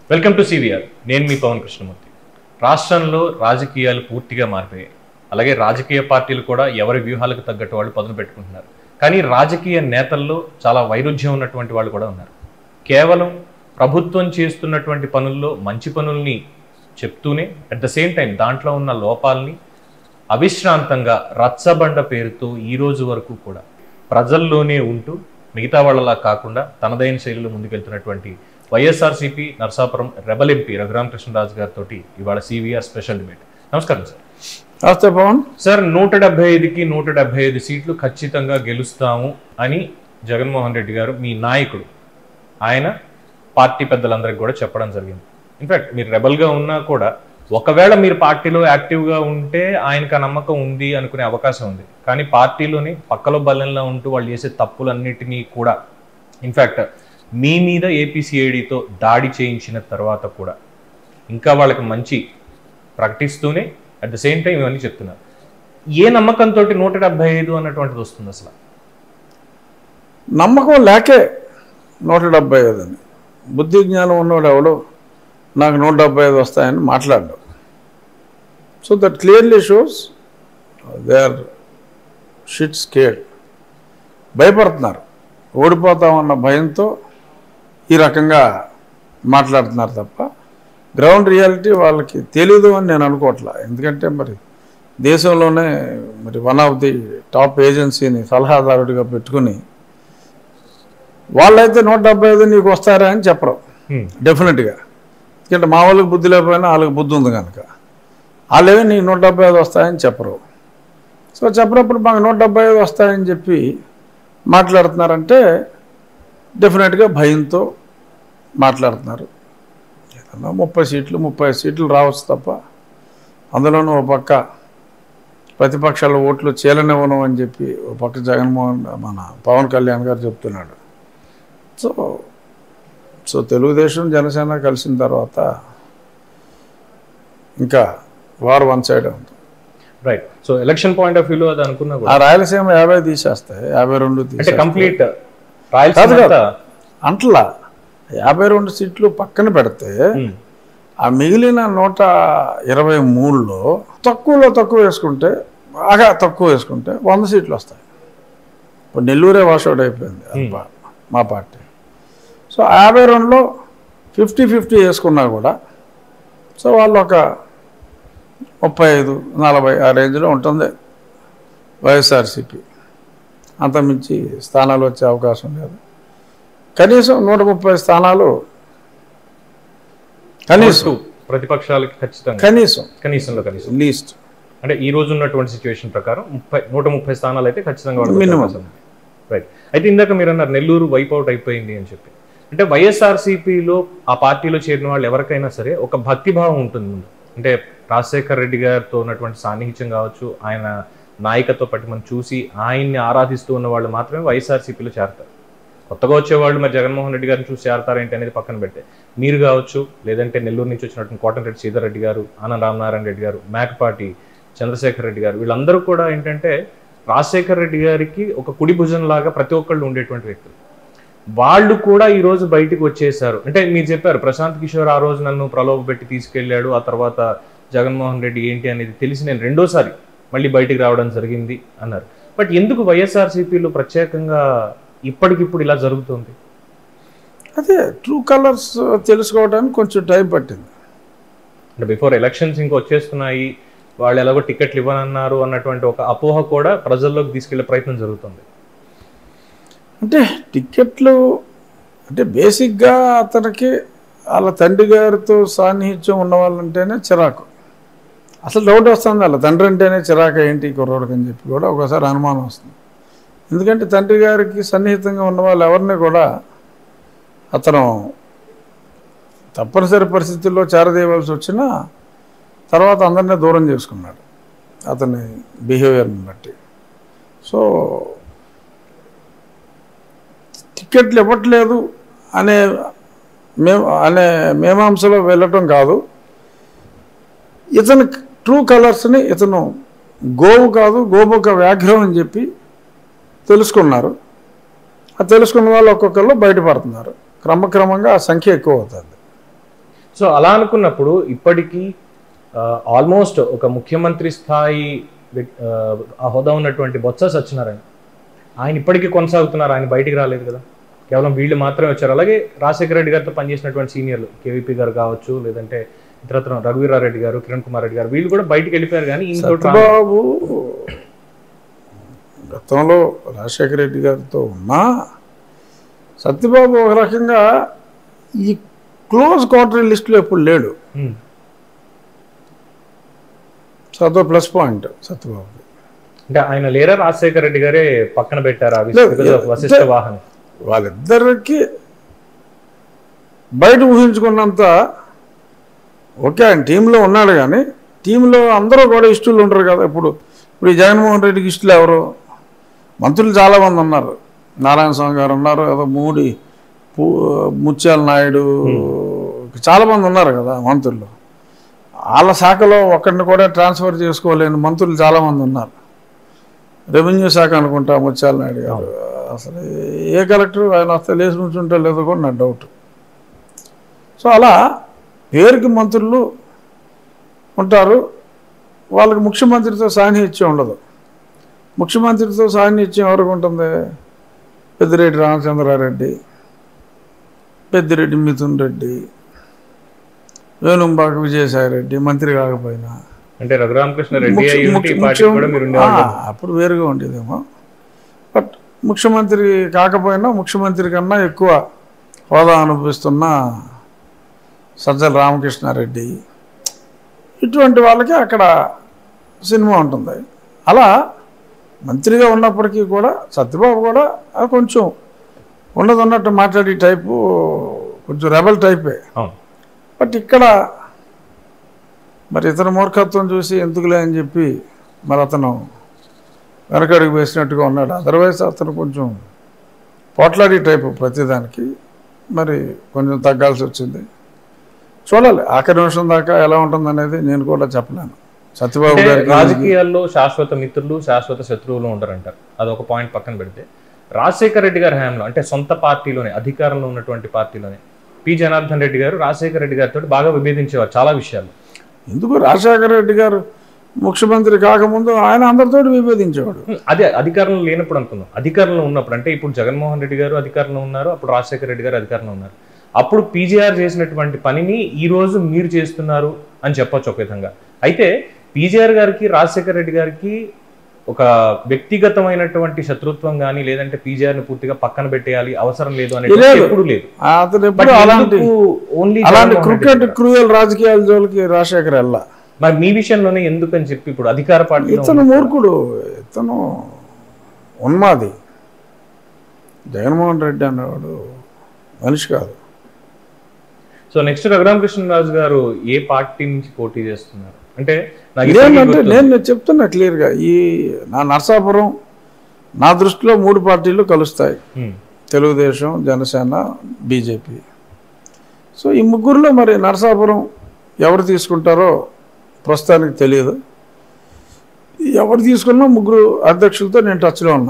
Welcome to CVR నేను మీ పవన్ కృష్ణమూర్తి రాష్ట్రంలో రాజకీయాలు పూర్తిగా మారిపోయాయి అలాగే రాజకీయ పార్టీలు కూడా ఎవరి వ్యూహాలకు తగ్గట్టు వాళ్ళు పదును పెట్టుకుంటున్నారు కానీ రాజకీయ నేతల్లో చాలా వైరుధ్యం ఉన్నటువంటి వాళ్ళు కూడా ఉన్నారు కేవలం ప్రభుత్వం చేస్తున్నటువంటి పనుల్లో మంచి పనుల్ని చెప్తూనే అట్ ద సేమ్ టైం దాంట్లో ఉన్న లోపాలని అవిశ్రాంతంగా రచ్చబండ పేరుతో ఈ రోజు వరకు కూడా ప్రజల్లోనే ఉంటూ మిగతా వాళ్ళలా కాకుండా తనదైన శైలిలో ముందుకెళ్తున్నటువంటి YSRCP Narsapuram rebel MP Raghuramakrishnaraju గారితో ఇవాళ సివిఆర్ స్పెషల్ డిబేట్ నమస్కారం సార్ నమస్తే పవన్ సార్ నూట డెబ్బై ఐదుకి నూట డెబ్బై ఐదు సీట్లు ఖచ్చితంగా గెలుస్తాము అని జగన్మోహన్ రెడ్డి గారు మీ నాయకుడు ఆయన పార్టీ పెద్దలందరికీ కూడా చెప్పడం జరిగింది ఇన్ఫాక్ట్ మీరు రెబల్గా ఉన్నా కూడా ఒకవేళ మీరు పార్టీలో యాక్టివ్గా ఉంటే ఆయనకు ఆ నమ్మకం ఉంది అనుకునే అవకాశం ఉంది కానీ పార్టీలోని పక్కలో బలంలో ఉంటూ వాళ్ళు చేసే తప్పులన్నిటినీ కూడా ఇన్ఫాక్ట్ మీ మీద ఏపీసీఐడితో దాడి చేయించిన తర్వాత కూడా ఇంకా వాళ్ళకి మంచి ప్రకటిస్తూనే అట్ ద సేమ్ టైం ఇవన్నీ చెప్తున్నారు ఏ నమ్మకంతో నూట డెబ్బై ఐదు అన్నటువంటిది వస్తుంది అసలు నమ్మకం లేకే నూట డెబ్బై ఐదు అని బుద్ధి జ్ఞానం ఉన్నవాడు ఎవడు నాకు నూట డెబ్బై ఐదు వస్తాయని మాట్లాడ్డావు so that clearly shows they are shit scared భయపడుతున్నారు ఓడిపోతామన్న భయంతో ఈ రకంగా మాట్లాడుతున్నారు తప్ప గ్రౌండ్ రియాలిటీ వాళ్ళకి తెలీదు అని నేను అనుకోవట్లా ఎందుకంటే మరి దేశంలోనే మరి వన్ ఆఫ్ ది టాప్ ఏజెన్సీని సలహాదారుడిగా పెట్టుకుని వాళ్ళైతే నూట డెబ్బై ఐదు నీకు వస్తారా అని చెప్పరు Hmm. డెఫినెట్గా ఎందుకంటే మా వాళ్ళకి బుద్ధి లేకపోయినా వాళ్ళకి బుద్ధి ఉంది కనుక వాళ్ళేమీ నీకు నూట డెబ్బై ఐదు వస్తాయని చెప్పరు సో చెప్పినప్పుడు మాకు నూట డెబ్బై ఐదు వస్తాయని చెప్పి మాట్లాడుతున్నారంటే డెఫినెట్గా భయంతో మాట్లాడుతున్నారు ఏదన్నా ముప్పై సీట్లు ముప్పై సీట్లు రావచ్చు తప్ప అందులోనూ ఒక పక్క ప్రతిపక్షాల ఓట్లు చీలనివ్వను అని చెప్పి ఒక పక్క జగన్మోహన్ మన పవన్ కళ్యాణ్ గారు చెప్తున్నాడు సో సో తెలుగుదేశం జనసేన కలిసిన తర్వాత ఇంకా వార్ వన్ సైడ్ ఉంది right so election point of వ్యూలో అది అనుకున్నా ఆ కూడా రాయలసీమ యాభై తీసేస్తాయి యాభై రెండు అంటే తీసేస్తాయి కంప్లీట్ కాదు రాయలసీమ కాదు. అంతా, అంట్లా యాభై రెండు సీట్లు పక్కన పెడితే hmm, ఆ మిగిలిన నూట ఇరవై మూడులో తక్కువలో తక్కువ వేసుకుంటే బాగా తక్కువ వేసుకుంటే వంద సీట్లు వస్తాయి ఇప్పుడు నెల్లూరే వాషౌట్ అయిపోయింది అది Hmm. పా- మా పార్టీ సో ఆ యాభై రెండులో ఫిఫ్టీ ఫిఫ్టీ వేసుకున్నా కూడా సో వాళ్ళు ఒక ముప్పై ఐదు నలభై ఆ రేంజ్లో ఉంటుంది వైఎస్ఆర్సీపీ అంతమించి స్థానాలు వచ్చే అవకాశం లేదు కనీసం నూట ముప్పై స్థానాలు కనీసం ఓటు ప్రతిపక్షాలకి ఖచ్చితంగా కనీసం కనీసంలో కనీసం లీస్ట్ అంటే ఈ రోజు ఉన్నటువంటి సిచ్యువేషన్ ప్రకారం ముప్పై నూట ముప్పై స్థానాలు అయితే ఖచ్చితంగా వాళ్ళకి వచ్చే Minimum. అవకాశం ఉంది. రైట్ అయితే ఇందాక మీరు అన్నారు నెల్లూరు వైప్ అవుట్ అయిపోయింది అని చెప్పి అంటే వైఎస్ఆర్సీపీలో ఆ పార్టీలో చేరిన వాళ్ళు ఎవరికైనా సరే ఒక భక్తిభావం ఉంటుంది ముందు అంటే రాజశేఖర్ రెడ్డి గారితో ఉన్నటువంటి సాన్నిహిత్యం కావచ్చు ఆయన నాయకత్వ పట్టి మనం చూసి ఆయన్ని ఆరాధిస్తూ ఉన్న వాళ్ళు మాత్రమే వైఎస్ఆర్సీపీలో చేరతారు కొత్తగా వచ్చేవాళ్ళు మరి జగన్మోహన్ రెడ్డి గారిని చూసి చేరతారేంటి అనేది పక్కన పెడితే మీరు కావచ్చు లేదంటే నెల్లూరు నుంచి వచ్చినటువంటి కోటంరెడ్డి శ్రీధర్ రెడ్డి గారు ఆనంద రామనారాయణ రెడ్డి గారు మేకపాటి చంద్రశేఖర్ రెడ్డి గారు వీళ్ళందరూ కూడా ఏంటంటే రాజశేఖర్ రెడ్డి గారికి ఒక కుడి భుజం లాగా ప్రతి ఒక్కళ్ళు ఉండేటువంటి వ్యక్తులు వాళ్ళు కూడా ఈ రోజు బయటికి వచ్చేసారు అంటే మీరు చెప్పారు ప్రశాంత్ కిషోర్ ఆ రోజు నన్ను ప్రలోభ పెట్టి తీసుకెళ్ళాడు ఆ తర్వాత జగన్మోహన్ రెడ్డి ఏంటి అనేది తెలిసి నేను రెండోసారి మళ్ళీ బయటికి రావడం జరిగింది అన్నారు బట్ ఎందుకు వైఎస్ఆర్సీపీలో ప్రత్యేకంగా ఇప్పటికిప్పుడు ఇలా జరుగుతుంది అదే ట్రూ కలర్స్ తెలుసుకోవడానికి కొంచెం టైం పట్టింది అంటే బిఫోర్ ఎలక్షన్స్ ఇంకా వచ్చేస్తున్నాయి వాళ్ళు ఎలాగో టికెట్లు ఇవ్వనన్నారు అన్నటువంటి ఒక అపోహ కూడా ప్రజల్లోకి తీసుకెళ్లే ప్రయత్నం జరుగుతుంది అంటే టికెట్లు అంటే బేసిక్గా అతనికి వాళ్ళ తండ్రి గారితో సాన్నిహిత్యం ఉన్న వాళ్ళంటేనే చిరాకు అసలు డౌట్ వస్తుంది వాళ్ళ తండ్రి అంటేనే చిరాకు ఏంటి కుర్రోడికి అని చెప్పి కూడా ఒకసారి అనుమానం వస్తుంది ఎందుకంటే తండ్రి గారికి సన్నిహితంగా ఉన్న వాళ్ళు ఎవరిని కూడా అతను తప్పనిసరి పరిస్థితుల్లో చేరదేయవలసి వచ్చినా తర్వాత అందరినీ దూరం చేసుకున్నాడు అతని బిహేవియర్ని బట్టి సో టికెట్లు ఇవ్వట్లేదు అనే మేము అనే మీమాంసలో వెళ్ళటం కాదు ఇతని ట్రూ కలర్స్ని ఇతను గోవు కాదు గోముఖ వ్యాఘ్రం అని చెప్పి తెలుసుకున్నారు ఆ తెలుసుకున్న వాళ్ళు ఒక్కొక్కరు బయటపడుతున్నారు క్రమక్రమంగా ఆ సంఖ్య ఎక్కువ అవుతుంది సో అలా అనుకున్నప్పుడు ఇప్పటికీ ఆల్మోస్ట్ ఒక ముఖ్యమంత్రి స్థాయి వ్యక్- ఆ, ఆ హోదా ఉన్నటువంటి బొత్స సత్యనారాయణ ఆయన ఇప్పటికీ కొనసాగుతున్నారు ఆయన బయటికి రాలేదు కదా కేవలం వీళ్ళు మాత్రమే వచ్చారు అలాగే రాజశేఖర రెడ్డి గారితో పనిచేసినటువంటి సీనియర్లు కేవీపీ గారు కావచ్చు లేదంటే ఇతరత్ర రఘువీరారెడ్డి గారు కిరణ్ కుమార్ రెడ్డి గారు వీళ్ళు కూడా బయటికి వెళ్ళిపోయారు కానీ ఇంకో సత్యబాబు గతంలో రాజశేఖర రెడ్డి గారితో ఉన్నా సత్యబాబు ఒక రకంగా ఈ క్లోజ్ క్వార్టర్ లిస్టులో ఎప్పుడు లేడు సో అదో ప్లస్ పాయింట్ సత్యబాబు అంటే ఆయన లేరా రాజశేఖర రెడ్డి గారే పక్కన పెట్టారు ఆ లేదు, విశిష్ట లేదు. వశిష్ట వాహనం వాళ్ళిద్దరికి బయట ఊహించుకున్నంత ఓకే ఆయన టీంలో ఉన్నాడు కానీ టీంలో అందరూ కూడా ఇష్టలు ఉంటారు కదా ఇప్పుడు ఇప్పుడు ఈ జగన్మోహన్ రెడ్డికి ఇష్టలు ఎవరు మంత్రులు చాలామంది ఉన్నారు నారాయణ స్వామి గారు ఉన్నారు ఏదో మూడి పూ ముత్యాల నాయుడు చాలామంది ఉన్నారు కదా మంత్రులు వాళ్ళ శాఖలో ఒక్కడిని కూడా ట్రాన్స్ఫర్ చేసుకోలేని మంత్రులు చాలామంది ఉన్నారు రెవెన్యూ శాఖ అనుకుంటా ముత్యాల నాయుడు గారు అసలు ఏ కలెక్టర్ ఆయన వస్తే లేచి నుంచుంటే లేదో కూడా నా డౌట్ సో అలా పేరుకి మంత్రులు ఉంటారు వాళ్ళకి ముఖ్యమంత్రితో సాన్నిహిత్యం ఉండదు ముఖ్యమంత్రితో సాన్నిహిత్యం ఎవరికి ఉంటుంది పెద్దిరెడ్డి రామచంద్రారెడ్డి పెద్దిరెడ్డి మిథున్ రెడ్డి వేణుంబాక విజయసాయి రెడ్డి మంత్రి కాకపోయినా అంటే రఘురామకృష్ణ రెడ్డి ముఖ్య- అయ్యి ఉంటే ఈ ముఖ్య- పార్టీకి కూడా మీరు ఉండేవాళ్ళు ఆ, అప్పుడు వేరుగా ఉండేదేమో బట్ ముఖ్యమంత్రి కాకపోయినా ముఖ్యమంత్రి కన్నా ఎక్కువ హోదా అనుభవిస్తున్న సజ్జల రామకృష్ణారెడ్డి ఇటువంటి వాళ్ళకి అక్కడ సినిమా ఉంటుంది అలా మంత్రిగా ఉన్నప్పటికీ కూడా సత్యబాబు కూడా ఆ కొంచెం ఉండదు ఉన్నట్టు మాట్లాడే టైపు కొంచెం రెబల్ టైపే అవును బట్ ఇక్కడ మరి ఇతని మూర్ఖత్వం చూసి ఎందుకులే అని చెప్పి మరి అతను వెనకడుగు వేసినట్టుగా ఉన్నాడు అదర్వైజ్ అతను కొంచెం పోట్లాడి టైపు ప్రతిదానికి మరి కొంచెం తగ్గాల్సి వచ్చింది చూడాలి ఆఖరి నిమిషం దాకా ఎలా ఉంటుంది అనేది నేను కూడా చెప్పలేను సత్యబాబు అంటే గారికి రాజకీయాల్లో శాశ్వత మిత్రులు శాశ్వత శత్రువులు ఉంటారంటారు అది ఒక పాయింట్ పక్కన పెడితే రాజశేఖర రెడ్డి గారి హయాంలో అంటే సొంత పార్టీలోనే అధికారంలో ఉన్నటువంటి పార్టీలోనే పి జనార్దన్ రెడ్డి గారు రాజశేఖర రెడ్డి గారితో బాగా విభేదించేవారు చాలా విషయాలు ఎందుకు రాజశేఖర రెడ్డి గారు ముఖ్యమంత్రి కాకముందు ఆయన అందరితో విభేదించేవాడు ఉం, అదే అధికారంలో లేనప్పుడు అనుకుందాం అధికారంలో ఉన్నప్పుడు అంటే ఇప్పుడు జగన్మోహన్ రెడ్డి గారు అధికారంలో ఉన్నారు అప్పుడు రాజశేఖర రెడ్డి గారు అధికారంలో ఉన్నారు అప్పుడు పీజీఆర్ చేసినటువంటి పనిని ఈ రోజు మీరు చేస్తున్నారు అని చెప్పొచ్చు ఒక విధంగా అయితే పీజీఆర్ గారికి రాజశేఖర రెడ్డి గారికి ఒక వ్యక్తిగతమైనటువంటి శత్రుత్వం కానీ లేదంటే పీజీఆర్ ని పూర్తిగా పక్కన పెట్టేయాలి అవసరం లేదు అనేది లేదు. ఎప్పుడు లేదు అతను బట్ ఎప్పుడు అలాంటి ఓన్లీ అలాంటి క్రికెట్ క్రూయల్ రాజకీయాల జోలికి రాజశేఖర్ వెళ్ళా మరి మీ విషయంలోనే ఎందుకని చెప్పి ఇప్పుడు అధికార పార్టీ ఇతను మూర్ఖుడు ఇతను ఉన్మాది జగన్మోహన్ రెడ్డి అనేవాడు మనిషి కాదు సో నెక్స్ట్ రఘురామకృష్ణరాజు గారు ఏ పార్టీ నుంచి పోటీ చేస్తున్నారు అంటే నాకు ఇప్పటికీ ఇదేంటంటే గుర్తుంది. నేను నేను చెప్తున్నా క్లియర్గా ఈ నా నర్సాపురం నా దృష్టిలో మూడు పార్టీలు కలుస్తాయి ఉమ్. తెలుగుదేశం జనసేన బీజేపీ సో ఈ ముగ్గురులో మరి నరసాపురం ఎవరు తీసుకుంటారో ప్రస్తుతానికి తెలియదు ఎవరు తీసుకున్నా ముగ్గురు అధ్యక్షులతో నేను టచ్లో ఉన్నా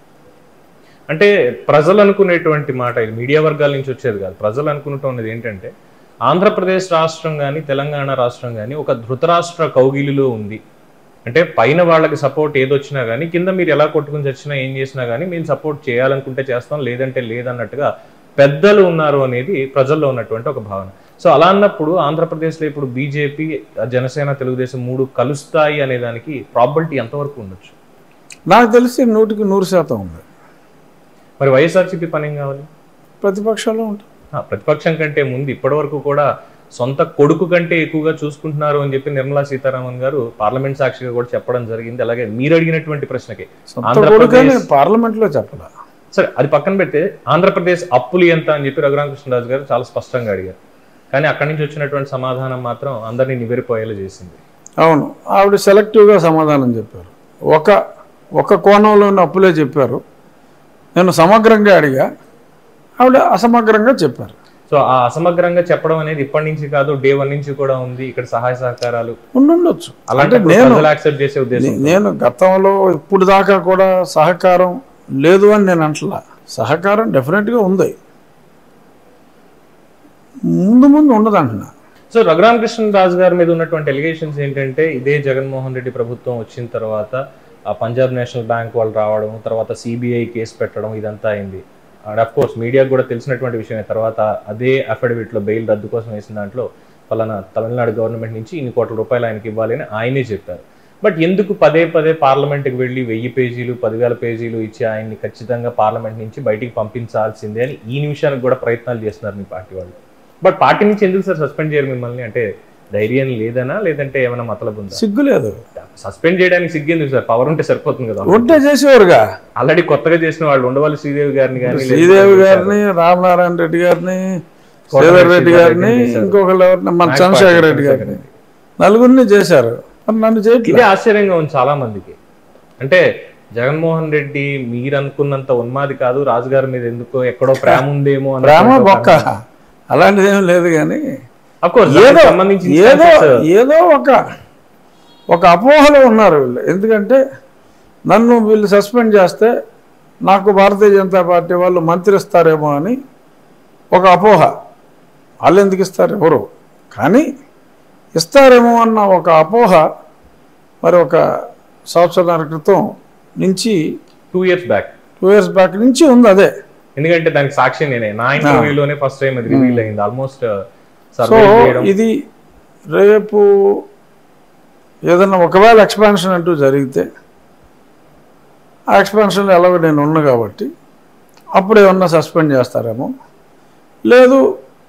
అంటే ప్రజలు అనుకునేటువంటి మాట ఇది మీడియా వర్గాల నుంచి వచ్చేది కాదు ప్రజలు అనుకుంటున్నది ఏంటంటే ఆంధ్రప్రదేశ్ రాష్ట్రం కానీ తెలంగాణ రాష్ట్రం కానీ ఒక ధృతరాష్ట్ర కౌగిలిలో ఉంది అంటే పైన వాళ్ళకి సపోర్ట్ ఏదొచ్చినా కానీ కింద మీరు ఎలా కొట్టుకుని చచ్చినా ఏం చేసినా కానీ మేము సపోర్ట్ చేయాలనుకుంటే చేస్తాం లేదంటే లేదన్నట్టుగా పెద్దలు ఉన్నారు అనేది ప్రజల్లో ఉన్నటువంటి ఒక భావన సో అలా అన్నప్పుడు ఆంధ్రప్రదేశ్లో ఇప్పుడు బీజేపీ జనసేన తెలుగుదేశం మూడు కలుస్తాయి అనే దానికి ప్రాబిలిటీ ఎంతవరకు ఉండొచ్చు నాకు తెలిసి నూటికి నూరు శాతం ఉంది మరి వైఎస్ఆర్సీపీ పని ఏం కావాలి ప్రతిపక్షాల్లో ఉంటుంది ఆ, ప్రతిపక్షం కంటే ముందు ఇప్పటి వరకు కూడా సొంత కొడుకు కంటే ఎక్కువగా చూసుకుంటున్నారు అని చెప్పి నిర్మలా సీతారామన్ గారు పార్లమెంట్ సాక్షిగా కూడా చెప్పడం జరిగింది అలాగే మీరు అడిగినటువంటి ప్రశ్నకి సొంత ఆంధ్రప్రదేశ్- కొడుకని పార్లమెంట్లో చెప్పాల సరే అది పక్కన పెడితే ఆంధ్రప్రదేశ్ అప్పులు ఎంత అని చెప్పి రఘురామకృష్ణరాజు గారు చాలా స్పష్టంగా అడిగారు కానీ అక్కడి నుంచి వచ్చినటువంటి సమాధానం మాత్రం అందరినీ నివేరిపోయేలా చేసింది అవును ఆవిడ సెలెక్టివ్గా సమాధానం చెప్పారు ఒక ఒక కోణంలోని అప్పులే చెప్పారు నేను సమగ్రంగా అడిగా ఆవిడ అసమగ్రంగా చెప్పారు సో ఆ అసమగ్రంగా చెప్పడం అనేది ఇప్పటి నుంచి కాదు డే వన్ నుంచి కూడా ఉంది ఇక్కడ సహాయ సహకారాలు ఉండుండొచ్చు అలాంటి అంటే నేను ప్రజలు యాక్సెప్ట్ చేసే ఉద్దేశం నే- నేను గతంలో ఇప్పుడు దాకా కూడా సహకారం లేదు అని నేను అంటలా సహకారం డెఫినెట్గా ఉంది ముందు ముందు ఉండదు అంటున్నా సో రఘురామకృష్ణరాజు గారి మీద ఉన్నటువంటి ఎలిగేషన్స్ ఏంటంటే ఇదే జగన్మోహన్ రెడ్డి ప్రభుత్వం వచ్చిన తర్వాత ఆ పంజాబ్ నేషనల్ బ్యాంక్ వాళ్ళు రావడం తర్వాత సిబిఐ కేసు పెట్టడం ఇదంతా అయింది అండ్ అఫ్ కోర్స్ మీడియాకు కూడా తెలిసినటువంటి విషయమే తర్వాత అదే అఫిడవిట్ లో బెయిల్ రద్దు కోసం వేసిన దాంట్లో ఫలానా తమిళనాడు గవర్నమెంట్ నుంచి ఇన్ని కోట్ల రూపాయలు ఆయనకి ఇవ్వాలి అని ఆయనే చెప్పారు బట్ ఎందుకు పదే పదే పార్లమెంట్కి వెళ్ళి వెయ్యి పేజీలు పదివేల పేజీలు ఇచ్చి ఆయన్ని ఖచ్చితంగా పార్లమెంట్ నుంచి బయటికి పంపించాల్సిందే అని ఈ నిమిషానికి కూడా ప్రయత్నాలు చేస్తున్నారు మీ పార్టీ వాళ్ళు బట్ పార్టీ నుంచి ఎందుకు సార్ సస్పెండ్ చేయరు మిమ్మల్ని అంటే ధైర్యం లేదనా లేదంటే ఏమైనా మతలబు ఉందా సిగ్గు లేదు సస్పెండ్ చేయడానికి సిగ్గేందుకు సార్ పవర్ ఉంటే సరిపోతుంది కదా ఉంటే చేసేవారుగా ఆల్రెడీ కొత్తగా చేసిన వాళ్ళు ఉండవాలి శ్రీదేవి గారిని కానీ శ్రీదేవి గారిని రామనారాయణ రెడ్డి గారిని శ్రీధర్ రెడ్డి గారిని ఇంకొకళ్ళు ఎవరిని మన చంద్రశేఖర్ రెడ్డి గారిని నలుగురిని చేశారు మరి నన్ను చేయట్లేదు ఇదే ఆశ్చర్యంగా ఉంది చాలా మందికి అంటే జగన్మోహన్ రెడ్డి మీరు అనుకున్నంత ఉన్మాది కాదు రాజుగారి మీద ఎందుకో ఎక్కడో ప్రేమ ఉందేమో అన్న ప్రేమ బొక్క అలాంటిది ఏం లేదు కానీ అఫ్ కోర్స్ ఏదో సంబంధించి ఏదో instances- ఏదో ఒక ఒక అపోహలో ఉన్నారు వీళ్ళు ఎందుకంటే నన్ను వీళ్ళు సస్పెండ్ చేస్తే నాకు భారతీయ జనతా పార్టీ వాళ్ళు మంత్రి ఇస్తారేమో అని ఒక అపోహ వాళ్ళు ఎందుకు ఇస్తారు ఎవరు కానీ ఇస్తారేమో అన్న ఒక అపోహ మరి ఒక సంవత్సరాల క్రితం నుంచి two years back two years back నుంచి ఉంది అదే ఎందుకంటే దానికి సాక్షి నేనే నా ఇంటర్వ్యూలోనే ఫస్ట్ టైం అది రివీల్ అయింది ఆల్మోస్ట్ సో సర్వే చేయడం ఇది రేపు ఏదన్నా ఒకవేళ ఎక్స్పాన్షన్ అంటూ జరిగితే ఆ ఎక్స్పాన్షన్లో ఎలాగో నేను ఉన్నా కాబట్టి అప్పుడు ఏమన్నా సస్పెండ్ చేస్తారేమో లేదు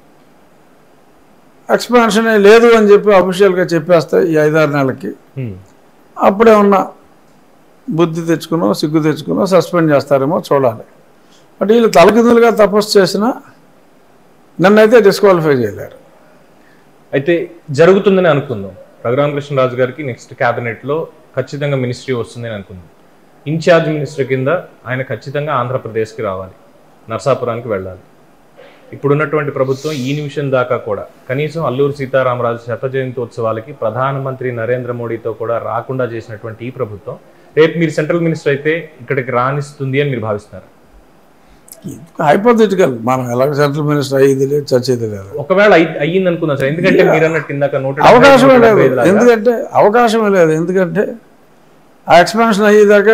ఎక్స్పాన్షనే లేదు అని చెప్పి అఫీషియల్గా చెప్పేస్తే ఈ ఐదారు నెలలకి Hmm. అప్పుడేమన్నా బుద్ధి తెచ్చుకునో సిగ్గు తెచ్చుకునో సస్పెండ్ చేస్తారేమో చూడాలి బట్ వీళ్ళు తలకిందులుగా తపస్సు చేసినా నన్నైతే డిస్క్వాలిఫై చేయలేరు అయితే జరుగుతుందని అనుకుందాం రఘురామకృష్ణరాజు గారికి నెక్స్ట్ క్యాబినెట్ లో ఖచ్చితంగా మినిస్ట్రీ వస్తుందని అనుకుందాం ఇన్ఛార్జ్ మినిస్టర్ కింద ఆయన ఖచ్చితంగా ఆంధ్రప్రదేశ్కి రావాలి నర్సాపురానికి వెళ్ళాలి ఇప్పుడున్నటువంటి ప్రభుత్వం ఈ నిమిషం దాకా కూడా కనీసం అల్లూరు సీతారామరాజు శత జయంతి ఉత్సవాలకి ప్రధానమంత్రి నరేంద్ర మోడీతో కూడా రాకుండా చేసినటువంటి ఈ ప్రభుత్వం రేపు మీరు సెంట్రల్ మినిస్టర్ అయితే ఇక్కడికి రాణిస్తుంది అని మీరు భావిస్తున్నారు హైపోథెటికల్ మనం ఎలాగ సెంట్రల్ మినిస్టర్ అయ్యేది లేదు చచ్చేది లేదు ఒకవేళ అయి- అయ్యింది అనుకుందాం సార్ ఎందుకంటే మీరు అన్నట్టు ఇందాక నూట డెబ్బై, అవకాశమే నూట లేదు డెబ్బై ఐదు లాగా ఎందుకంటే అవకాశమే లేదు ఎందుకంటే ఆ ఎక్స్పాన్షన్ అయ్యేదాకా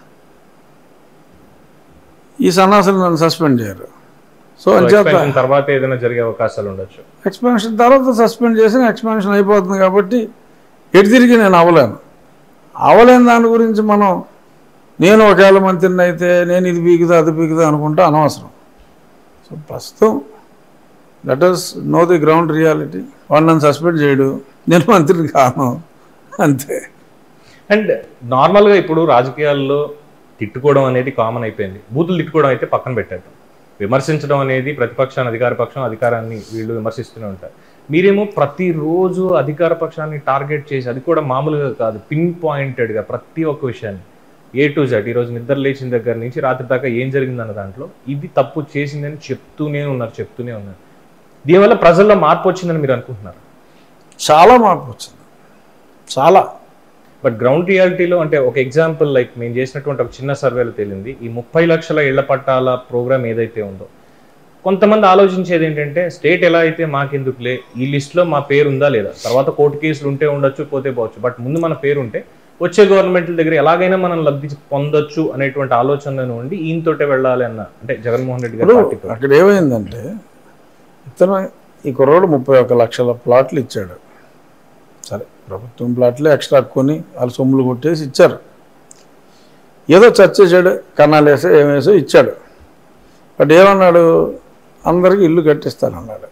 ఈ సన్నాసులు నన్ను సస్పెండ్ చేయరు సో సో అంచేత expansion తర్వాత ఏదైనా జరిగే అవకాశాలు ఉండొచ్చు ఎక్స్పాన్షన్ తర్వాత సస్పెండ్ చేసిన ఎక్స్పాన్షన్ అయిపోతుంది కాబట్టి ఎటు తిరిగి నేను అవ్వలేను అవ్వలేని దాని గురించి మనం నేను ఒకవేళ మంత్రిని అయితే నేను ఇది పీకుదా అది పీకుదా అనుకుంటా అనవసరం సో ప్రస్తుతం let us know the ground reality వాడు నన్ను సస్పెండ్ చేయడు నేను మంత్రిని కాను అంతే అండ్ నార్మల్గా ఇప్పుడు రాజకీయాల్లో తిట్టుకోవడం అనేది కామన్ అయిపోయింది బూతులు తిట్టుకోవడం అయితే పక్కన పెట్టారు విమర్శించడం అనేది ప్రతిపక్షాన్ని అధికార పక్షం అధికారాన్ని వీళ్ళు విమర్శిస్తూనే ఉంటారు మీరేమో ప్రతిరోజు అధికార పక్షాన్ని టార్గెట్ చేసి అది కూడా మామూలుగా కాదు పిన్ పాయింటెడ్గా ప్రతి ఒక్క విషయాన్ని ఏ టు జెడ్ ఈరోజు నిద్ర లేచిన దగ్గర నుంచి రాత్రి దాకా ఏం జరిగిందన్న దాంట్లో ఇది తప్పు చేసిందని చెప్తూనే ఉన్నారు చెప్తూనే ఉన్నారు దీనివల్ల ప్రజల్లో మార్పు వచ్చిందని మీరు అనుకుంటున్నారు చాలా మార్పు వచ్చింది చాలా బట్ గ్రౌండ్ రియాలిటీలో అంటే ఒక ఎగ్జాంపుల్ లైక్ మేము చేసినటువంటి ఒక చిన్న సర్వేలో తేలింది ఈ ముప్పై లక్షల ఇళ్ల పట్టాల ప్రోగ్రామ్ ఏదైతే ఉందో కొంతమంది ఆలోచించేది ఏంటంటే స్టేట్ ఎలా అయితే మాకెందుకులే ఈ లిస్ట్లో మా పేరు ఉందా లేదా తర్వాత కోర్టు కేసులు ఉంటే ఉండొచ్చు పోతే పోవచ్చు బట్ ముందు మన పేరు ఉంటే వచ్చే గవర్నమెంట్ల దగ్గర ఎలాగైనా మనం లబ్ధి పొందొచ్చు అనేటువంటి ఆలోచన ఉండి ఈయనతోటే వెళ్ళాలి అన్న అంటే జగన్మోహన్ రెడ్డి గారి ఇప్పుడు పార్టీతో అక్కడ ఏమైందంటే ఇతను ఈ కుర్రోడు ముప్పై ఒక్క లక్షల ప్లాట్లు ఇచ్చాడు సరే ప్రభుత్వం ప్లాట్లే ఎక్స్ట్రా కొని వాళ్ళు సొమ్ములు కొట్టేసి ఇచ్చారు ఏదో చచ్చేసాడు కన్నాలు వేసో ఏమేసో ఇచ్చాడు బట్ ఏమన్నాడు అందరికీ ఇల్లు కట్టిస్తానన్నాడు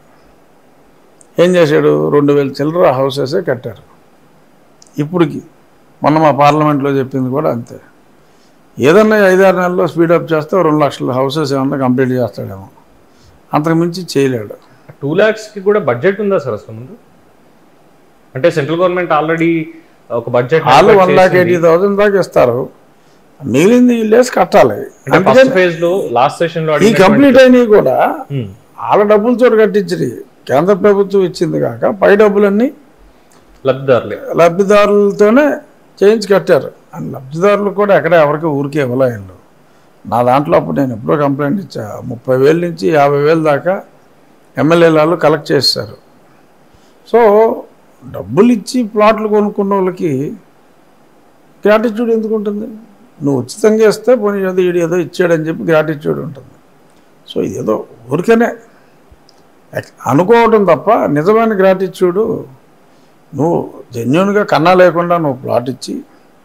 ఏం చేశాడు రెండు వేల చిల్లర హౌసెసే కట్టారు ఇప్పటికి మొన్న మా పార్లమెంట్లో చెప్పింది కూడా అంతే ఏదన్నా ఐదారు నెలల్లో స్పీడప్ చేస్తే రెండు లక్షల హౌసెస్ ఏమన్నా కంప్లీట్ చేస్తాడేమో అంతకు మించి చేయలేడు టూ ల్యాక్స్ కి కూడా బడ్జెట్ ఉందా సార్ అసలు ముందు అంటే సెంట్రల్ గవర్నమెంట్ ఆల్రెడీ ఒక బడ్జెట్ వాళ్ళు వన్ లాక్ ఎయిటీ థౌసండ్ దాకా ఇస్తారు మిగిలింది వీళ్ళేసి కట్టాలి అంటే అందుకని ఫస్ట్ ఫేజ్ లో లాస్ట్ సెషన్ లో ఈ కంప్లీట్ అయినవి కూడా Hmm. వాళ్ళ డబ్బులతో కట్టించి కేంద్ర ప్రభుత్వం ఇచ్చింది కాక పై డబ్బులన్నీ లబ్ధిదారులే లబ్ధిదారులతోనే చేయించి కట్టారు అండ్ లబ్ధిదారులు కూడా ఎక్కడ ఎవరికి ఊరికే ఇవ్వలేళ్ళు నా దాంట్లో అప్పుడు నేను ఎప్పుడో కంప్లైంట్ ఇచ్చా ముప్పై వేల నుంచి యాభై వేల దాకా ఎమ్మెల్యేలు వాళ్ళు కలెక్ట్ చేశారు సో డబ్బులు ఇచ్చి ప్లాట్లు కొనుక్కున్న వాళ్ళకి గ్రాటిట్యూడ్ ఎందుకు ఉంటుంది నువ్వు ఉచితంగా ఇస్తే పోనీ ఏదో ఈడు ఏదో ఇచ్చాడని చెప్పి గ్రాటిట్యూడ్ ఉంటుంది సో ఇదేదో ఊరికనే ఎక్- అనుకోవటం తప్ప నిజమైన గ్రాటిట్యూడు నువ్వు జెన్యున్గా కన్నా లేకుండా నువ్వు ప్లాట్ ఇచ్చి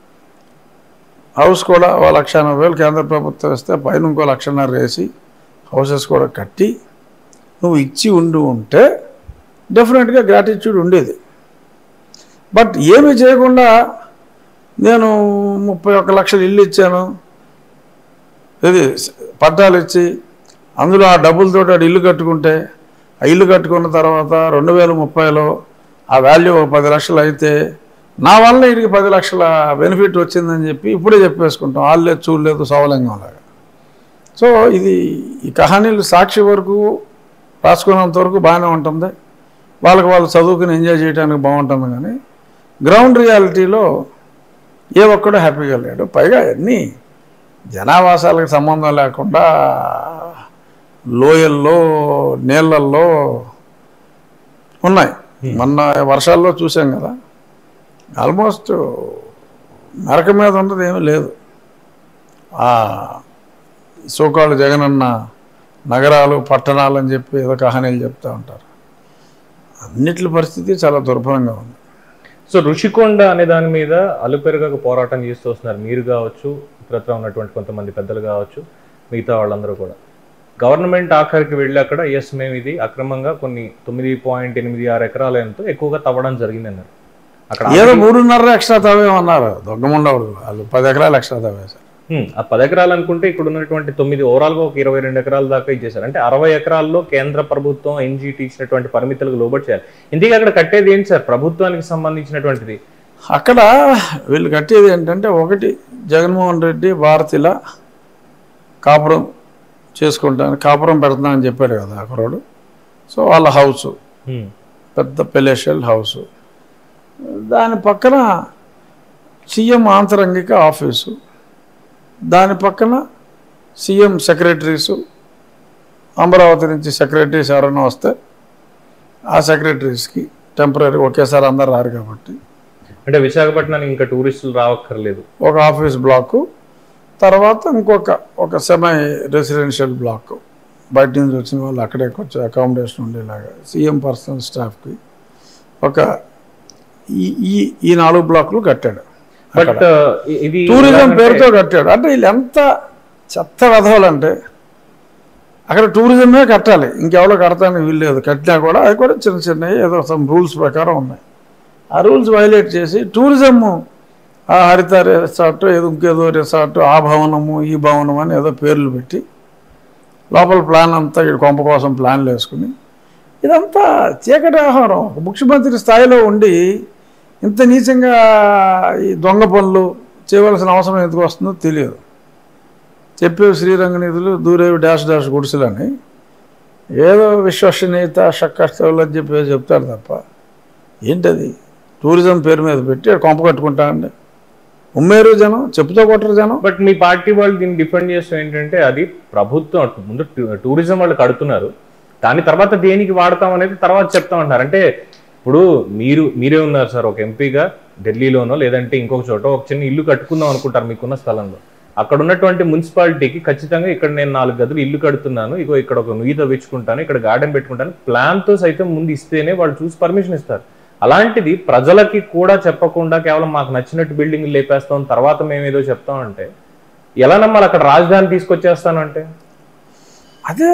హౌస్ కూడా ఓ లక్ష ఎనభై వేలు కేంద్ర ప్రభుత్వం ఇస్తే పైన ఇంకో లక్షన్నర వేసి హౌసెస్ కూడా కట్టి నువ్వు ఇచ్చి ఉండి ఉంటే డెఫినెట్గా గ్రాటిట్యూడ్ ఉండేది బట్ ఏమీ చేయకుండా నేను ముప్పై ఒక్క లక్షలు ఇల్లు ఇచ్చాను ఇది పట్టాలు ఇచ్చి అందులో ఆ డబ్బులతో ఆడు ఇల్లు కట్టుకుంటే ఆ ఇల్లు కట్టుకున్న తర్వాత రెండు వేల ముప్పైలో ఆ వాల్యూ ఒక పది లక్షలు అయితే నా వల్ల వీడికి పది లక్షల బెనిఫిట్ వచ్చిందని చెప్పి ఇప్పుడే చెప్పేసుకుంటాం వాళ్ళలేదు చూడలేదు సవలంగం లాగా సో ఇది ఈ కహానీలు సాక్షి వరకు రాసుకున్నంత వరకు బాగానే ఉంటుంది వాళ్ళకి వాళ్ళు చదువుకుని ఎంజాయ్ చేయడానికి బాగుంటుంది కానీ గ్రౌండ్ రియాలిటీలో ఏ ఒక్కడూ హ్యాపీగా లేడు పైగా అన్నీ జనావాసాలకు సంబంధం లేకుండా లోయల్లో నీళ్ళల్లో ఉన్నాయి మొన్న వర్షాల్లో చూసాం కదా ఆల్మోస్ట్ నరక మీద ఉన్నది ఏమీ లేదు ఆ సోకాళ్ళు జగనన్న నగరాలు పట్టణాలు అని చెప్పి ఏదో కహానీలు చెప్తూ ఉంటారు అన్నిటి పరిస్థితి చాలా దుర్భరంగా ఉంది సో రుషికొండ అనే దాని మీద అలుపెరగక పోరాటం చేస్తూ వస్తున్నారు మీరు కావచ్చు ఇతరత్ర ఉన్నటువంటి కొంతమంది పెద్దలు కావచ్చు మిగతా వాళ్ళందరూ కూడా గవర్నమెంట్ ఆఖరికి వెళ్ళి అక్కడ ఎస్ మేము ఇది అక్రమంగా కొన్ని తొమ్మిది పాయింట్ ఎనిమిది ఆరు ఎకరాల ఎంతో ఎక్కువగా తవ్వడం జరిగింది అన్నారు అక్కడ ఏదో మూడున్నర ఎక్స్ట్రా తవ్వేమన్నారు దొంగముండవుడు వాళ్ళు పది ఎకరాలు ఎక్స్ట్రా తవ్వేశారు హ్మ్, ఆ పది ఎకరాలు అనుకుంటే ఇక్కడ ఉన్నటువంటి తొమ్మిది ఓవరాల్ గా ఒక ఇరవై రెండు ఎకరాల దాకా ఇచ్చేసారు అంటే అరవై ఎకరాల్లో కేంద్ర ప్రభుత్వం ఎన్జీటీ ఇచ్చినటువంటి పరిమితులకు లోబడి చేయాలి ఇందుకే అక్కడ కట్టేది ఏంటి సార్ ప్రభుత్వానికి సంబంధించినటువంటిది అక్కడ వీళ్ళు కట్టేది ఏంటంటే ఒకటి జగన్మోహన్ రెడ్డి భారతిల కాపురం చేసుకుంటాను కాపురం పెడతాను అని చెప్పాడు కదా అక్కడోడు సో వాళ్ళ హౌస్ హ్మ్, పెద్ద పెలేషియల్ హౌస్ దాని పక్కన సీఎం ఆంతరంగిక ఆఫీసు దాని పక్కన సీఎం సెక్రటరీసు అమరావతి నుంచి సెక్రటరీస్ ఎవరైనా వస్తే ఆ సెక్రటరీస్కి టెంపరీ ఒకేసారి అందరు రారు కాబట్టి అంటే విశాఖపట్నానికి ఇంకా టూరిస్టులు రావక్కర్లేదు ఒక ఆఫీస్ బ్లాకు తర్వాత ఇంకొక ఒక సెమై రెసిడెన్షియల్ బ్లాక్ బయట నుంచి వచ్చిన వాళ్ళు అక్కడే కొంచెం అకామిడేషన్ ఉండేలాగా సీఎం పర్సనల్ స్టాఫ్కి ఒక ఈ ఈ ఈ నాలుగు బ్లాకులు కట్టాడు బట్ ఇది టూరిజం ఎలాగంటే- పేరుతో కట్టాడు అంటే వీళ్ళు ఎంత చెత్త వెధవాలంటే అక్కడ టూరిజమే కట్టాలి ఇంకెవరో కడతానికి వీల్లేదు కట్టినా కూడా అది కూడా చిన్న చిన్నవి ఏదో సమ్ రూల్స్ ప్రకారం ఉన్నాయి ఆ రూల్స్ వైలేట్ చేసి టూరిజం ఆ హరిత రిసార్ట్ ఏదో ఇంకేదో రిసార్ట్ ఆ భవనము ఈ భవనం అని ఏదో పేర్లు పెట్టి లోపల ప్లాన్ అంతా ఇక్కడ కొంప కోసం ప్లాన్లు వేసుకుని ఇదంతా చీకటి ఆహారం ఒక ముఖ్యమంత్రి స్థాయిలో ఉండి ఇంత నీచంగా ఈ దొంగ పనులు చేయవలసిన అవసరం ఎందుకు వస్తుందో తెలియదు చెప్పేవి శ్రీరంగ నిధులు దూరేవి డాష్ డాష్ గుడిసెలని ఏదో విశ్వసనీయత షక్కస్తవులు అని చెప్పి చెప్తారు తప్ప ఏంటది టూరిజం పేరు మీద పెట్టి ఆడ కొంప కట్టుకుంటా అండి ఉమ్మేరు జనం చెప్పుతో కొట్టరు జనం బట్ మీ పార్టీ వాళ్ళు దీన్ని డిఫెండ్ చేస్తూ ఏంటంటే అది ప్రభుత్వం అటు ముందు టూ- టూరిజం వాళ్ళు కడుతున్నారు దాని తర్వాత దేనికి వాడతాం అనేది తర్వాత చెప్తామంటున్నారు అంటే ఇప్పుడు మీరు మీరే ఉన్నారు సార్ ఒక ఎంపీగా ఢిల్లీలోనో లేదంటే ఇంకొక చోట ఒక చిన్న ఇల్లు కట్టుకుందాం అనుకుంటారు మీకున్న స్థలంలో అక్కడ ఉన్నటువంటి మున్సిపాలిటీకి ఖచ్చితంగా ఇక్కడ నేను నాలుగు గదులు ఇల్లు కడుతున్నాను ఇగో ఇక్కడ ఒక నుయ్యి తవ్వించుకుంటాను ఇక్కడ గార్డెన్ పెట్టుకుంటాను ప్లాన్ తో సైతం ముందు ఇస్తేనే వాళ్ళు చూసి పర్మిషన్ ఇస్తారు అలాంటిది ప్రజలకి కూడా చెప్పకుండా కేవలం మాకు నచ్చినట్టు బిల్డింగ్ లేపేస్తాం తర్వాత మేము ఏదో చెప్తామంటే ఎలా నమ్మాలి అక్కడ రాజధాని తీసుకొచ్చేస్తానంటే అదే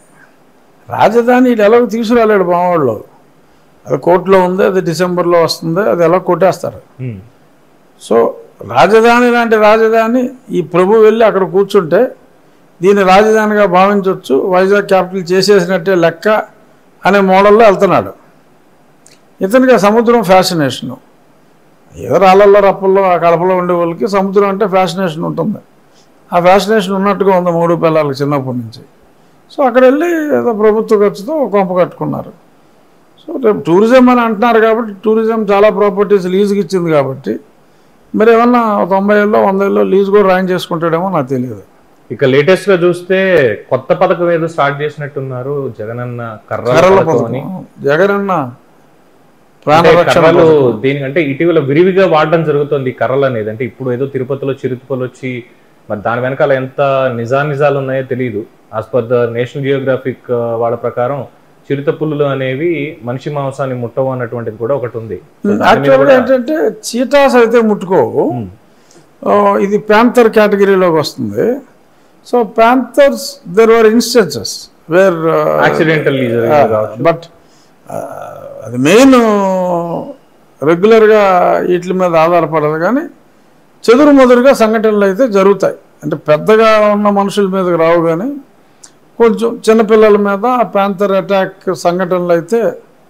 రాజధాని వీళ్ళు ఎలాగో తీసుకురాలేడు మావాళ్ళు అది కోర్టులో ఉంది అది డిసెంబర్లో వస్తుంది అది ఎలా కొట్టేస్తారు సో రాజధాని లాంటి రాజధాని ఈ ప్రభు వెళ్ళి అక్కడ కూర్చుంటే దీన్ని రాజధానిగా భావించవచ్చు వైజాగ్ క్యాపిటల్ చేసేసినట్టే లెక్క అనే మోడల్లో వెళ్తున్నాడు ఇతనికి ఆ సముద్రం ఫ్యాసినేషను ఏదో రాళ్ళల్లో రప్పల్లో ఆ కడపలో ఉండే వాళ్ళకి సముద్రం అంటే ఫ్యాసినేషన్ ఉంటుంది ఆ ఫ్యాసినేషన్ ఉన్నట్టుగా ఉంది మూడు పిల్లలకి చిన్నప్పటి నుంచి సో అక్కడ వెళ్ళి ఏదో ప్రభుత్వ ఖర్చుతో ఒక కొంప కట్టుకున్నారు సో రేపు టూరిజం అని అంటున్నారు కాబట్టి టూరిజం చాలా ప్రాపర్టీస్ లీజుకి ఇచ్చింది కాబట్టి మరి ఏమన్నా తొంభై ఏళ్ళలో వంద ఏళ్ళలో లీజు కూడా రాయం చేసుకుంటాడేమో నాకు తెలియదు ఇక లేటెస్ట్ గా చూస్తే కొత్త పథకం ఏదో స్టార్ట్ చేసినట్టున్నారు జగనన్న కర్రల కర్రల పథకం అని పథకం జగనన్న ప్రాణరక్షణ కర్రలు పథకం. దీనికంటే ఇటీవల విరివిగా వాడడం జరుగుతుంది ఈ కర్రలు అనేది అంటే ఇప్పుడు ఏదో తిరుపతిలో చిరుతుపలు వచ్చి మరి దాని వెనకాల ఎంత నిజానిజాలు ఉన్నాయో తెలియదు as per the National Geographic వాళ్ళ ప్రకారం చిరుత పుల్లులు అనేవి మనిషి మాంసాన్ని ముట్టవు అన్నటువంటిది కూడా ఒకటి ఉంది So, దాని మీద యాక్చువల్గా కూడా- ఏంటంటే చీటాస్ అయితే ముట్టుకోవు ఉమ్, ఆ, ఇది ప్యాంథర్ కేటగిరీలోకి వస్తుంది so panthers there are instances where Accidentally జరిగేది కావచ్చు. బట్ అది మెయిన్ రెగ్యులర్గా వీటి మీద ఆధారపడదు కానీ చెదురు మొదరుగా సంఘటనలు అయితే జరుగుతాయి అంటే పెద్దగా ఉన్న మనుషుల మీదకి రావు కానీ కొంచెం చిన్నపిల్లల మీద ఆ ప్యాంథర్ అటాక్ సంఘటనలు అయితే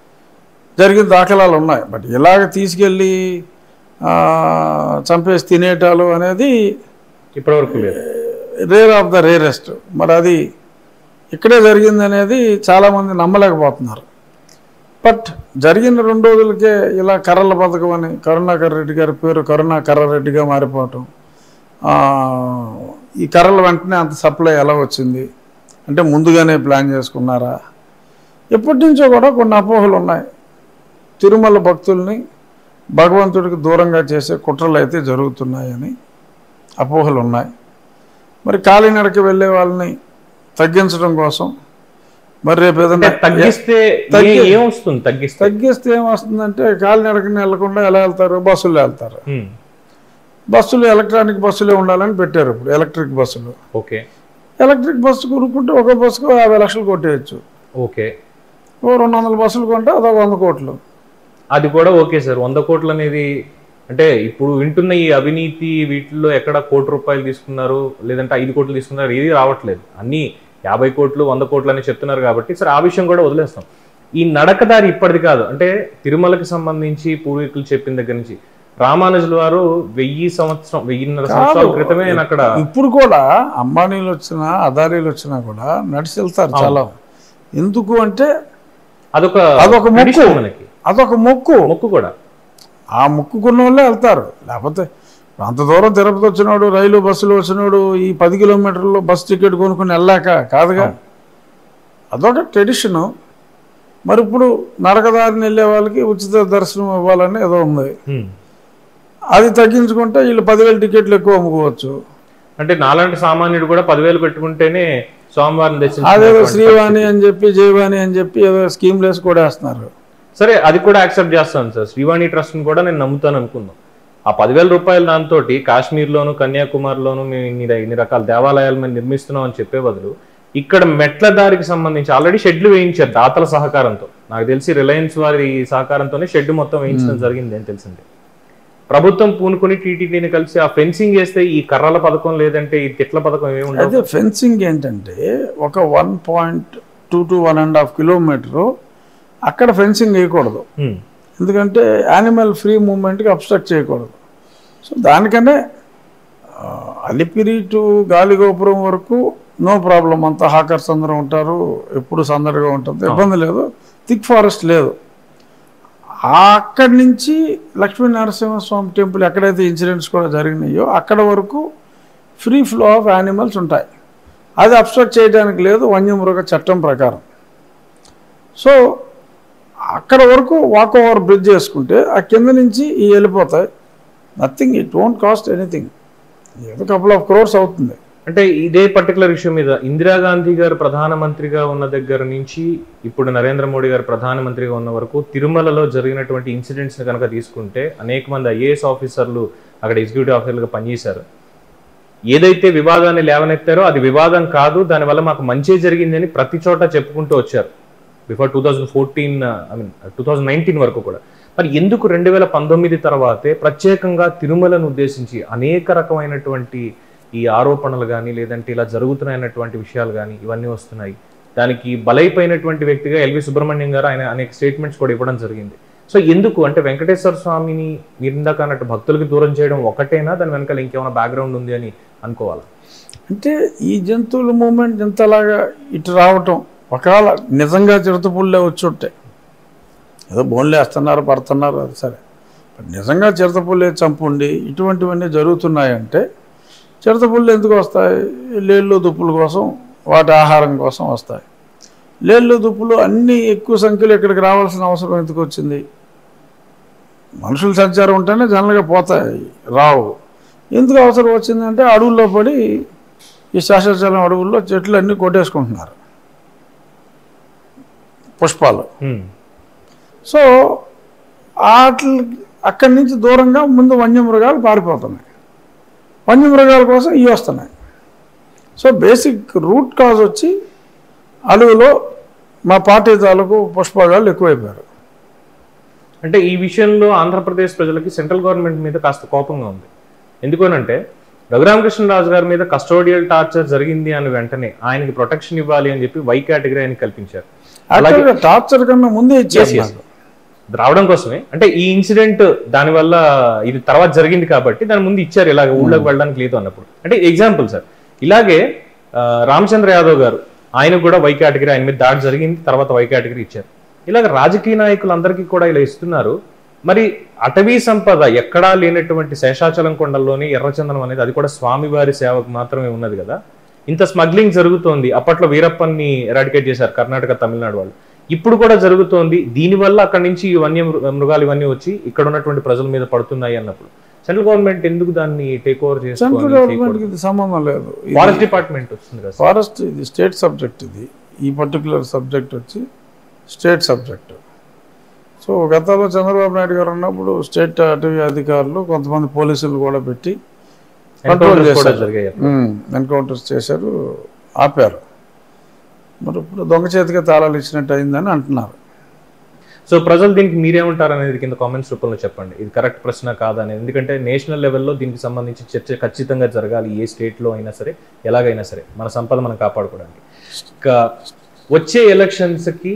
జరిగిన దాఖలాలు ఉన్నాయి బట్ ఇలాగ తీసుకెళ్ళి ఆ, చంపేసి తినేటాలు అనేది ఇప్పటివరకు లేదు రేర్ ఆఫ్ ద రేరెస్ట్ మరి అది ఇక్కడే జరిగింది అనేది చాలామంది నమ్మలేకపోతున్నారు బట్ జరిగిన రెండు రోజులకే ఇలా కర్రల పథకం అని కరుణాకర్ రెడ్డి గారి పేరు కరుణా కర్రారెడ్డిగా మారిపోవటం ఆ, ఈ కర్రల వెంటనే అంత సప్లై ఎలా వచ్చింది అంటే ముందుగానే ప్లాన్ చేసుకున్నారా ఎప్పటి నుంచో కూడా కొన్ని అపోహలు ఉన్నాయి తిరుమల భక్తుల్ని భగవంతుడికి దూరంగా చేసే కుట్రలు అయితే జరుగుతున్నాయని అపోహలు ఉన్నాయి మరి కాలినడకి వెళ్ళే వాళ్ళని తగ్గించడం కోసం మరి రేపు అంటే ఏదైనా తగ్గిస్తే తగ్గి- ఏ- ఏం వస్తుంది తగ్గిస్తే తగ్గిస్తే ఏమొస్తుందంటే కాలినడకని వెళ్లకుండా ఎలా వెళ్తారు బస్సుల్లో వెళ్తారు ఉమ్, బస్సులు ఎలక్ట్రానిక్ బస్సులే ఉండాలని పెట్టారు ఇప్పుడు ఎలక్ట్రిక్ బస్సులు ఓకే ఎలక్ట్రిక్ బస్సు కొనుక్కుంటే ఒక బస్సుకు యాభై లక్షలు కొట్టేయచ్చు ఓకే ఓ రెండు వందల బస్సులు కొంటే అదొక వంద కోట్లు అది కూడా ఓకే సార్ వంద కోట్లు అనేది అంటే ఇప్పుడు వింటున్న ఈ అవినీతి వీటిల్లో ఎక్కడ కోటి రూపాయలు తీసుకున్నారు లేదంటే ఐదు కోట్లు తీసుకున్నారు ఏది రావట్లేదు అన్ని యాభై కోట్లు వంద కోట్లు అని చెప్తున్నారు కాబట్టి సరే ఆ విషయం కూడా వదిలేస్తాం ఈ నడకదారి ఇప్పటిది కాదు అంటే తిరుమలకి సంబంధించి పూర్వీకులు చెప్పిన దగ్గర నుంచి రామానుజుల వారు వెయ్యి సంవత్సరం వెయ్యిన్నర సంవత్సరాల క్రితమే ఆయన అక్కడ ఇప్పుడు కూడా అంబానీలు వచ్చినా అదానీలు వచ్చినా కూడా నడిచి వెళ్తారు చాలా ఎందుకు అంటే అదొక అదొక మొక్కు. tradition మనకి అదొక మొక్కు మొక్కు కూడా ఆ మొక్కుకున్న వాళ్ళే వెళ్తారు లేకపోతే అంత దూరం తిరుపతి వచ్చినాడు రైలు బస్సులో వచ్చినాడు ఈ పది కిలోమీటర్లు బస్ టికెట్ కొనుక్కుని వెళ్ళాక కాదుగా అదొక ట్రెడిషను మరి ఇప్పుడు నరకదారిని వెళ్ళే వాళ్ళకి ఉచిత దర్శనం ఇవ్వాలని ఏదో ఉంది హ్మ్. అది తగ్గించుకుంటే వీళ్ళు పదివేల టికెట్లు ఎక్కువ అమ్ముకోవచ్చు అంటే నాలాంటి సామాన్యుడు కూడా పదివేలు పెట్టుకుంటేనే స్వామివారిని అదేదో దర్శించుకునేటువంటి శ్రీవాణి అని చెప్పి జయవాణి అని చెప్పి ఏదో స్కీమ్లు వేసి కూడా వేస్తున్నారు సరే అది కూడా యాక్సెప్ట్ చేస్తాను సార్ శ్రీవాణి ట్రస్ట్ కూడా నేను నమ్ముతాను అనుకుందాం ఆ పదివేల రూపాయల దాంతో కాశ్మీర్లోను కన్యాకుమారిలోను మేము ఇన్ని ఇన్ని రకాల దేవాలయాలు మేము నిర్మిస్తున్నాం అని చెప్పే బదులు ఇక్కడ మెట్ల దారికి సంబంధించి ఆల్రెడీ షెడ్లు వేయించారు దాతల సహకారంతో నాకు తెలిసి రిలయన్స్ వారి సహకారంతోనే షెడ్ మొత్తం వేయించడం జరిగింది అని తెలిసింది ప్రభుత్వం పూనుకొని టీటీడీని కలిసి ఆ ఫెన్సింగ్ చేస్తే ఈ కర్రల పథకం లేదంటే ఈ తిట్ల పథకం ఏమి ఉండదు అయితే ఫెన్సింగ్ ఏంటంటే ఒక one point two to one and half kilometre అక్కడ ఫెన్సింగ్ వేయకూడదు హ్మ్. ఎందుకంటే యానిమల్ ఫ్రీ మూమెంట్కి అబ్స్ట్రక్ట్ చేయకూడదు సో దానికనే ఆ, అలిపిరి టు గాలిగోపురం వరకు నో ప్రాబ్లం అంతా హాకర్స్ అందరూ ఉంటారు ఎప్పుడు సందడిగా ఉంటుంది ఇబ్బంది లేదు థిక్ ఫారెస్ట్ లేదు అక్కడి నుంచి లక్ష్మీ నరసింహస్వామి టెంపుల్ ఎక్కడైతే ఇన్సిడెంట్స్ కూడా జరిగినాయో అక్కడ వరకు ఫ్రీ ఫ్లో ఆఫ్ యానిమల్స్ ఉంటాయి అది అబ్స్ట్రక్ట్ చేయడానికి లేదు వన్యమృగ చట్టం ప్రకారం సో అక్కడ వరకు వాక్ ఓవర్ బ్రిడ్జ్ చేసుకుంటే ఆ కింద నుంచి ఈ వెళ్ళిపోతాయి nothing it won't cost anything ఏదో కపుల్ ఆఫ్ క్రోర్స్ అవుతుంది అంటే ఇదే పర్టికులర్ ఇష్యూ మీద ఇందిరాగాంధీ గారు ప్రధానమంత్రిగా ఉన్న దగ్గర నుంచి ఇప్పుడు నరేంద్ర మోడీ గారు ప్రధానమంత్రిగా ఉన్న వరకు తిరుమలలో జరిగినటువంటి ఇన్సిడెంట్స్ కనుక తీసుకుంటే అనేక మంది ఐఏఎస్ ఆఫీసర్లు అక్కడ ఎగ్జిక్యూటివ్ ఆఫీసర్లుగా పనిచేశారు ఏదైతే వివాదాన్ని లేవనెత్తారో అది వివాదం కాదు దానివల్ల మాకు మంచి జరిగిందని ప్రతి చోట చెప్పుకుంటూ వచ్చారు before two thousand fourteen I mean two thousand nineteen వరకు కూడా మరి ఎందుకు రెండు వేల పంతొమ్మిది తర్వాతే ప్రత్యేకంగా తిరుమలను ఉద్దేశించి అనేక రకమైనటువంటి ఈ ఆరోపణలు కానీ లేదంటే ఇలా జరుగుతున్నాయన్నటువంటి విషయాలు కానీ ఇవన్నీ వస్తున్నాయి దానికి బలైపోయినటువంటి వ్యక్తిగా ఎల్వి సుబ్రహ్మణ్యం గారు ఆయన అనేక స్టేట్మెంట్స్ కూడా ఇవ్వడం జరిగింది సో ఎందుకు అంటే వెంకటేశ్వర స్వామిని మీరు ఇందాక అన్నట్టు భక్తులకి దూరం చేయడం ఒకటేనా దాని వెనకాల ఇంకేమైనా బ్యాక్గ్రౌండ్ ఉంది అని అనుకోవాలా అంటే ఈ జంతువుల మూమెంట్ ఇంతలాగా ఇటు రావటం ఒకవేళ నిజంగా చిరుతపుల్లే వచ్చి ఉంటాయి ఏదో బోన్లు వేస్తున్నారు పడుతున్నారు అది సరే బట్ నిజంగా చిరుతపుల్లే చంపుండి ఇటువంటివన్నీ జరుగుతున్నాయంటే చిరుతపుల్లు ఎందుకు వస్తాయి లేళ్ళు దుప్పుల కోసం వాటి ఆహారం కోసం వస్తాయి లేళ్ళు దుప్పులు అన్నీ ఎక్కువ సంఖ్యలో ఇక్కడికి రావాల్సిన అవసరం ఎందుకు వచ్చింది మనుషుల సంచారం ఉంటేనే జనరల్గా పోతాయి రావు ఎందుకు అవసరం వచ్చిందంటే అడవుల్లో పడి ఈ శాశ్వతజలం అడవుల్లో చెట్లు అన్నీ కొట్టేసుకుంటున్నారు పుష్పాలు హ్మ్. సో వాటి అక్కడి నుంచి దూరంగా ముందు వన్యమృగాలు పారిపోతున్నాయి వన్యమృగాల కోసం ఇవి వస్తున్నాయి సో బేసిక్ రూట్ కాజ్ వచ్చి అడవిలో మా పార్టీ తాలూకు పుష్పగాళ్ళు ఎక్కువైపోయారు అంటే ఈ విషయంలో ఆంధ్రప్రదేశ్ ప్రజలకి సెంట్రల్ గవర్నమెంట్ మీద కాస్త కోపంగా ఉంది ఎందుకనంటే రఘురామకృష్ణరాజు గారి మీద కస్టోడియల్ టార్చర్ జరిగింది అని వెంటనే ఆయనకి ప్రొటెక్షన్ ఇవ్వాలి అని చెప్పి వై కేటగిరీ ఆయన కల్పించారు యాక్చువల్గా టార్చర్ కన్నా ముందే Yes, ఇచ్చేసి yes. రావడం కోసమే అంటే ఈ ఇన్సిడెంట్ దాని వల్ల ఇది తర్వాత జరిగింది కాబట్టి దాని ముందు ఇచ్చారు ఇలాగ ఊళ్ళోకి వెళ్ళడానికి లేదు అన్నప్పుడు అంటే ఎగ్జాంపుల్ సార్ ఇలాగే ఆ, రామచంద్ర యాదవ్ గారు ఆయనకు కూడా వై కేటగిరీ ఆయన మీద దాడి జరిగింది తర్వాత వై కేటగిరీ ఇచ్చారు ఇలాగ రాజకీయ నాయకులందరికీ కూడా ఇలా ఇస్తున్నారు మరి అటవీ సంపద ఎక్కడా లేనటువంటి శేషాచలం కొండల్లోని ఎర్రచందనం అనేది అది కూడా స్వామివారి సేవకు మాత్రమే ఉన్నది కదా ఇంత స్మగ్లింగ్ జరుగుతోంది అప్పట్లో వీరప్పన్ని ఎరాడికేట్ చేశారు కర్ణాటక తమిళనాడు వాళ్ళు ఇప్పుడు కూడా జరుగుతోంది దీనివల్ల అక్కడి నుంచి ఈ వన్య మృ- మృగాలు ఇవన్నీ వచ్చి ఇక్కడ ఉన్నటువంటి ప్రజల మీద పడుతున్నాయి అన్నప్పుడు సెంట్రల్ గవర్నమెంట్ ఎందుకు దాన్ని టేక్ ఓవర్ సెంట్రల్ గవర్నమెంట్కి ఇది సంబంధం లేదు ఫారెస్ట్ డిపార్ట్మెంట్ వస్తుంది కదా సార్. ఫారెస్ట్ ఇది స్టేట్ సబ్జెక్ట్ ఇది ఈ పర్టికులర్ సబ్జెక్ట్ వచ్చి స్టేట్ సబ్జెక్ట్ సో గతంలో చంద్రబాబు నాయుడు గారు ఉన్నప్పుడు స్టేట్ అటవీ అధికారులు కొంతమంది పోలీసులు కూడా పెట్టి కంట్రోల్ Encounters కూడా చేశారు జరిగాయి ఎన్కౌంటర్స్ చేశారు ఆపారు మరి ఇప్పుడు దొంగ చేతికి తాళాలు ఇచ్చినట్టు అయిందని అంటున్నారు సో ప్రజలు దీనికి మీరేమంటారు అనేది కింద కామెంట్స్ రూపంలో చెప్పండి ఇది కరెక్ట్ ప్రశ్న కాదా అనేది ఎందుకంటే నేషనల్ లెవెల్లో దీనికి సంబంధించి చర్చ ఖచ్చితంగా జరగాలి ఏ state లో అయినా సరే ఎలాగైనా సరే మన సంపద మనం కాపాడుకోవడానికి ఇంకా వచ్చే ఎలక్షన్స్ కి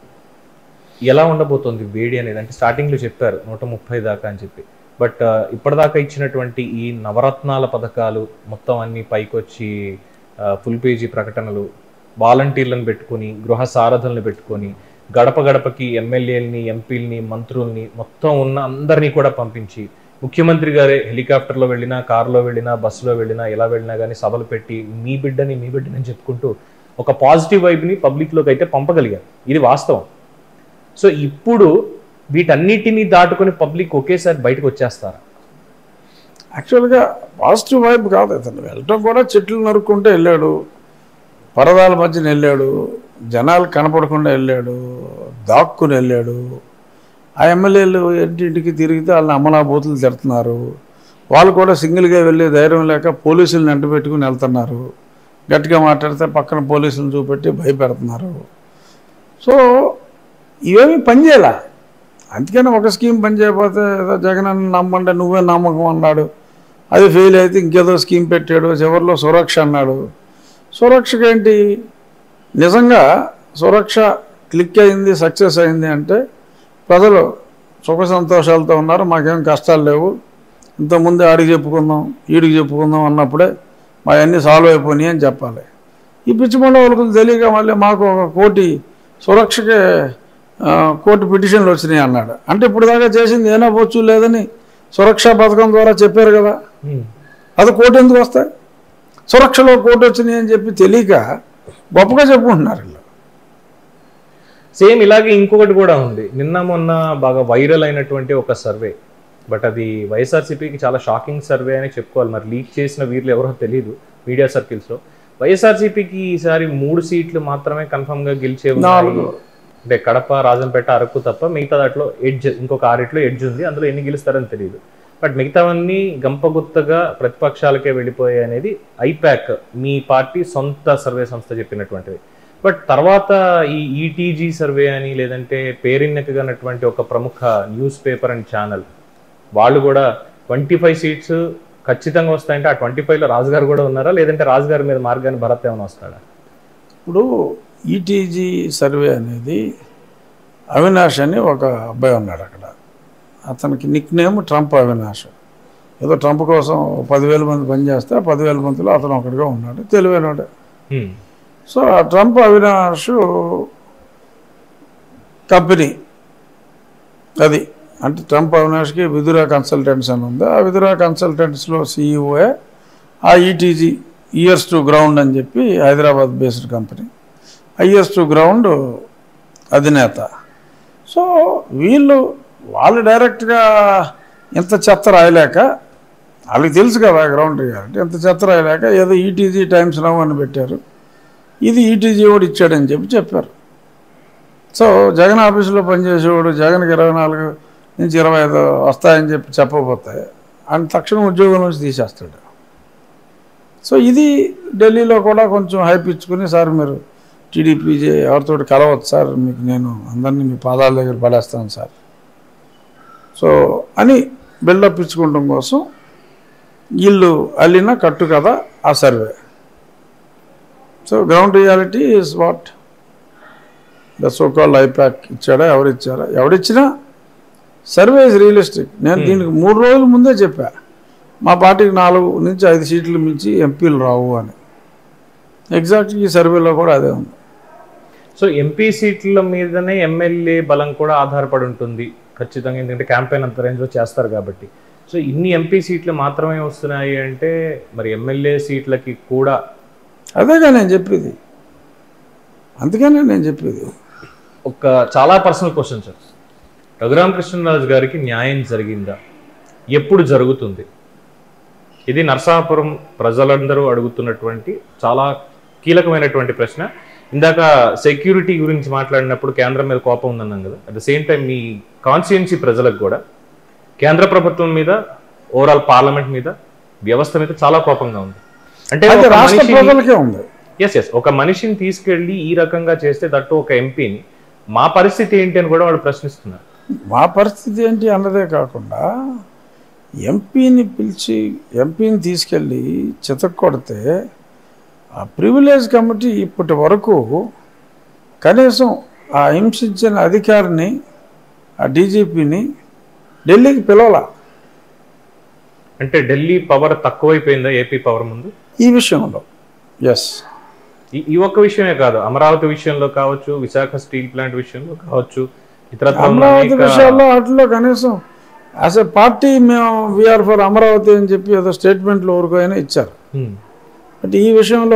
ఎలా ఉండబోతోంది వేడి అనేది అంటే starting లో చెప్పారు నూట ముప్పై దాకా అని చెప్పి బట్ ఇప్పటిదాకా ఇచ్చినటువంటి ఈ నవరత్నాల పథకాలు మొత్తం అన్ని పైకొచ్చి ఫుల్ పేజీ ప్రకటనలు వాలంటీర్లను పెట్టుకొని గృహ సారథులను పెట్టుకొని గడప గడపకి ఎమ్మెల్యేలని ఎంపీలని మంత్రుల్ని మొత్తం ఉన్న అందరినీ కూడా పంపించి ముఖ్యమంత్రి గారే హెలికాప్టర్లో వెళ్ళినా కారులో వెళ్ళినా బస్సులో వెళ్ళినా ఎలా వెళ్ళినా కానీ సభలు పెట్టి మీ బిడ్డని మీ బిడ్డని అని చెప్పుకుంటూ ఒక పాజిటివ్ వైబ్ని పబ్లిక్లోకి అయితే పంపగలిగారు ఇది వాస్తవం సో ఇప్పుడు వీటన్నిటిని దాటుకొని పబ్లిక్ ఒకేసారి బయటకు వచ్చేస్తారా యాక్చువల్గా పాజిటివ్ వైబ్ కాదు అతను వెళ్ళటం కూడా చెట్లు నరుక్కుంటూ వెళ్ళాడు పరదాల మధ్యన వెళ్ళాడు జనాలు కనపడకుండా వెళ్ళాడు దాక్కుని వెళ్ళాడు ఆ ఎమ్మెల్యేలు ఇంటింటికి తిరిగితే వాళ్ళని అమలా బూతులు తిడుతున్నారు వాళ్ళు కూడా సింగిల్గా వెళ్ళే ధైర్యం లేక పోలీసులను వెంట పెట్టుకుని వెళ్తున్నారు గట్టిగా మాట్లాడితే పక్కన పోలీసులను చూపెట్టి భయపెడుతున్నారు సో ఇవేమీ పనిచేయాల అందుకని ఒక స్కీమ్ పని చేయకపోతే ఏదో జగన్ అన్న నమ్మంటే నువ్వే నమ్మకం అన్నాడు అది ఫెయిల్ అయితే ఇంకేదో స్కీమ్ పెట్టాడు చివరిలో సురక్ష అన్నాడు సురక్షకి ఏంటి నిజంగా సురక్ష క్లిక్ అయింది సక్సెస్ అయింది అంటే ప్రజలు సుఖ సంతోషాలతో ఉన్నారు మాకేం కష్టాలు లేవు ఇంతకుముందే ఆడికి చెప్పుకుందాం ఈడికి చెప్పుకుందాం అన్నప్పుడే మా అన్నీ సాల్వ్ అయిపోయినాయి అని చెప్పాలి ఈ పిచ్చిమండ వాళ్ళకు తెలియక మళ్ళీ మాకు ఒక కోటి సురక్షకే ఆ, కోటి పిటిషన్లు వచ్చినాయి అన్నాడు అంటే ఇప్పుడు దాకా చేసింది ఏనా పోచ్చు లేదని సురక్షా పథకం ద్వారా చెప్పారు కదా అది కోటి ఎందుకు వస్తాయి సురక్షలో కోటి వచ్చినాయి అని చెప్పి తెలియక గొప్పగా చెప్పుకుంటున్నారు వీళ్ళు సేమ్ ఇలాగే ఇంకొకటి కూడా ఉంది నిన్న మొన్న బాగా వైరల్ అయినటువంటి ఒక సర్వే బట్ అది వైఎస్ఆర్సీపీకి చాలా షాకింగ్ సర్వే అని చెప్పుకోవాలి మరి లీక్ చేసిన వీర్లు ఎవరో తెలియదు మీడియా సర్కిల్స్లో వైఎస్ఆర్సీపీకి ఈసారి మూడు సీట్లు మాత్రమే కన్ఫర్మ్గా గెలిచే ఉన్నాయి నాలుగు. అంటే కడప రాజంపేట అరకు తప్ప మిగతా దాంట్లో ఎడ్జ్ ఇంకొక ఆరిట్లో ఎడ్జ్ ఉంది అందులో ఎన్ని గెలుస్తారని తెలియదు బట్ మిగతావన్నీ గంపగుత్తగా ప్రతిపక్షాలకే వెళ్ళిపోయాయి అనేది ఐపాక్ మీ పార్టీ సొంత సర్వే సంస్థ చెప్పినటువంటిది బట్ తర్వాత ఈ ఈటీజీ సర్వే అని లేదంటే పేరెన్నెక్కగనటువంటి ఒక ప్రముఖ న్యూస్ పేపర్ అండ్ ఛానల్ వాళ్ళు కూడా ట్వంటీ ఫైవ్ సీట్స్ ఖచ్చితంగా వస్తాయంటే ఆ ట్వంటీ ఫైవ్లో రాజుగారు కూడా ఉన్నారా లేదంటే రాజుగారి మీద మార్గాన్ని భరత్ ఏమైనా వస్తాడా ఇప్పుడు ఈటీజీ సర్వే అనేది అవినాష్ అని ఒక అబ్బాయి ఉన్నాడు అక్కడ అతనికి నిక్ నేమ్ ట్రంప్ అవినాష్ ఏదో ట్రంప్ కోసం పదివేల మంది పనిచేస్తే ఆ పదివేల మందిలో అతను ఒకటిగా ఉన్నాడు తెలివైనడే హ్మ్. సో ఆ ట్రంప్ అవినాష్ కంపెనీ అది అంటే ట్రంప్ అవినాష్కి విదురా కన్సల్టెంట్స్ అని ఉంది ఆ విదురా కన్సల్టెంట్స్లో సీఈఓఏ ఆ ఈటీజీ ఇయర్స్ టు గ్రౌండ్ అని చెప్పి Hyderabad based company years to ground అధినేత సో వీళ్ళు వాళ్ళు డైరెక్ట్గా ఇంత చెత్త రాయలేక వాళ్ళకి తెలుసు కదా గ్రౌండ్ రియాలిటీ ఇంత చెత్త రాయలేక ఏదో ఈటీజీ టైమ్స్ నవ్ అని పెట్టారు ఇది ఈటీజీ కూడా ఇచ్చాడని చెప్పి చెప్పారు సో జగన్ ఆఫీసులో పనిచేసేవాడు జగన్కి ఇరవై నాలుగు నుంచి ఇరవై ఐదు వస్తాయని చెప్పి చెప్పకపోతే ఆయన తక్షణం ఉద్యోగం నుంచి తీసేస్తాడు సో ఇది ఢిల్లీలో కూడా కొంచెం హైప్ ఇచ్చుకుని సార్ మీరు టీడీపీ ఎవరితో కలవచ్చు సార్ మీకు నేను అందరినీ మీ పాదాల దగ్గర పడేస్తాను సార్ సో అని బిల్డప్ ఇచ్చుకోవడం కోసం వీళ్ళు అల్లిన కట్టు కదా ఆ survey so ground reality is what the so called IPAC ఇచ్చాడా ఎవరు ఇచ్చారా ఎవడిచ్చినా సర్వే ఇస్ రియలిస్టిక్ నేను Hmm. దీనికి మూడు రోజుల ముందే చెప్పా మా పార్టీకి నాలుగు నుంచి ఐదు సీట్లు మించి ఎంపీలు రావు అని ఎగ్జాక్ట్లీ ఈ సర్వేలో కూడా అదే ఉంది సో ఎంపీ సీట్ల మీదనే ఎమ్మెల్యే బలం కూడా ఆధారపడి ఉంటుంది ఖచ్చితంగా ఎందుకంటే క్యాంపెయిన్ అంత రేంజ్లో చేస్తారు కాబట్టి సో ఇన్ని ఎంపీ సీట్లు మాత్రమే వస్తున్నాయి అంటే మరి ఎమ్మెల్యే సీట్లకి కూడా అదేగా నేను చెప్పేది అందుకనే నేను చెప్పేది ఒక చాలా పర్సనల్ క్వశ్చన్ సార్ రఘురామకృష్ణరాజు గారికి న్యాయం జరిగిందా ఎప్పుడు జరుగుతుంది ఇది నరసాపురం ప్రజలందరూ అడుగుతున్నటువంటి చాలా కీలకమైనటువంటి ప్రశ్న ఇందాక సెక్యూరిటీ గురించి మాట్లాడినప్పుడు కేంద్రం మీద కోపం ఉందన్నాం కదా అట్ ద సేమ్ టైం మీ కాన్స్టిట్యున్సీ ప్రజలకు కూడా కేంద్ర ప్రభుత్వం మీద ఓవరాల్ పార్లమెంట్ మీద వ్యవస్థ మీద చాలా కోపంగా ఉంది అంటే అది ఒక రాష్ట్ర మనిషిని- ప్రజలకే ఉంది ఎస్ ఎస్ ఒక మనిషిని తీసుకెళ్లి ఈ రకంగా చేస్తే దట్టు ఒక ఎంపీని మా పరిస్థితి ఏంటి అని కూడా వాళ్ళు ప్రశ్నిస్తున్నారు మా పరిస్థితి ఏంటి అన్నదే కాకుండా ఎంపీని పిలిచి ఎంపీని తీసుకెళ్ళి చితక్కొడితే ఆ ప్రివిలేజ్ కమిటీ ఇప్పటి వరకు కనీసం ఆ హింసించిన అధికారిని ఆ డీజీపీని ఢిల్లీకి పిలవాల అంటే ఢిల్లీ పవర్ తక్కువైపోయిందా ఏపీ పవర్ ముందు ఈ విషయంలో ఎస్ ఈ- ఈ ఒక్క విషయమే కాదు అమరావతి విషయంలో కావచ్చు విశాఖ స్టీల్ ప్లాంట్ విషయంలో కావచ్చు ఇతరత్ర ఉన్న అమరావతి అనేక- విషయాల్లో వాటిలో కనీసం యాజ్ ఎ పార్టీ మేము వీఆర్ ఫర్ అమరావతి అని చెప్పి ఏదో స్టేట్మెంట్లు ఊరుకైనా ఇచ్చారు Hmm. బట్ ఈ విషయంలో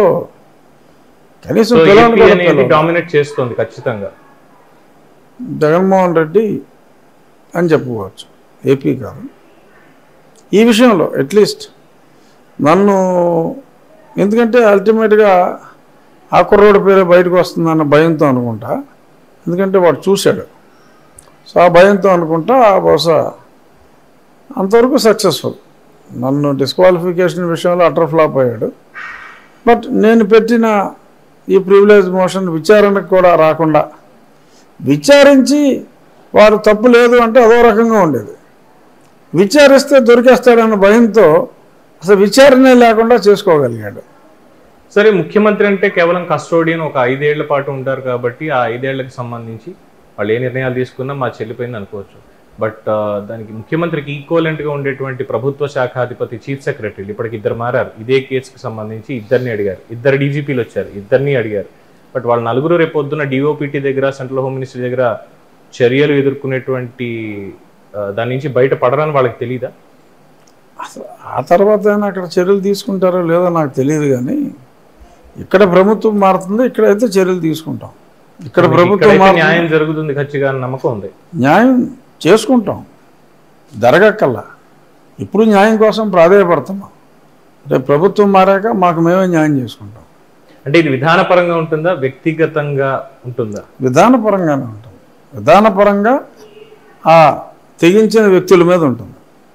కనీసం సో పిలవను ఏపీ కూడా అనేది పిలవను. డామినేట్ చేస్తుంది ఖచ్చితంగా జగన్మోహన్ రెడ్డి అని చెప్పుకోవచ్చు ఏపీ కాదు ఈ విషయంలో అట్లీస్ట్ నన్ను ఎందుకంటే అల్టిమేట్గా ఆ కుర్రోడి పేరే బయటకు వస్తుందన్న భయంతో అనుకుంటా ఎందుకంటే వాడు చూశాడు సో ఆ భయంతో అనుకుంటా బహుశా అంతవరకు సక్సెస్ఫుల్ నన్ను డిస్క్వాలిఫికేషన్ విషయంలో అటర్ ఫ్లాప్ అయ్యాడు బట్ నేను పెట్టిన ఈ ప్రివిలేజ్ మోషన్ విచారణకు కూడా రాకుండా విచారించి వారు తప్పు లేదు అంటే అదో రకంగా ఉండేది విచారిస్తే దొరికేస్తాడన్న భయంతో అసలు విచారణే లేకుండా చేసుకోగలిగాడు సరే ముఖ్యమంత్రి అంటే కేవలం కస్టోడియన్ ఒక ఐదేళ్ల పాటు ఉంటారు కాబట్టి ఆ ఐదేళ్లకు సంబంధించి వాళ్ళు ఏ నిర్ణయాలు తీసుకున్నా మా చెల్లిపోయింది అనుకోవచ్చు బట్ దానికి ముఖ్యమంత్రికి ఈక్వలెంట్ గా ఉండేటువంటి ప్రభుత్వ శాఖాధిపతి చీఫ్ సెక్రటరీ ఇప్పటికి ఇద్దరు మారారు ఇదే కేసుకి సంబంధించి ఇద్దరిని అడిగారు ఇద్దరు డీజీపీలు వచ్చారు ఇద్దరిని అడిగారు బట్ వాళ్ళ నలుగురు రేపు పొద్దున డిఓపిటి దగ్గర సెంట్రల్ హోమ్ మినిస్టర్ దగ్గర చర్యలు ఎదుర్కొనేటువంటి ఆ, దాని నుంచి బయట పడరని వాళ్ళకి తెలియదా అసలు ఆ తర్వాత అయినా అక్కడ చర్యలు తీసుకుంటారో లేదో నాకు తెలియదు కానీ ఇక్కడ ప్రభుత్వం మారుతుంది ఇక్కడైతే చర్యలు తీసుకుంటాం ఇక్కడ ప్రభుత్వం ఇక్కడైతే మారుతుంది న్యాయం జరుగుతుంది ఖచ్చితంగా అని నమ్మకం ఉంది న్యాయం చేసుకుంటాం జరగక్కల్లా ఇప్పుడు న్యాయం కోసం ప్రాధాయపడుతున్నాం రేపు ప్రభుత్వం మారాక మాకు మేమే న్యాయం చేసుకుంటాం అంటే ఇది విధానపరంగా ఉంటుందా వ్యక్తిగతంగా ఉంటుందా విధానపరంగానే ఉంటుంది విధానపరంగా ఆ తెగించిన వ్యక్తుల మీద ఉంటుంది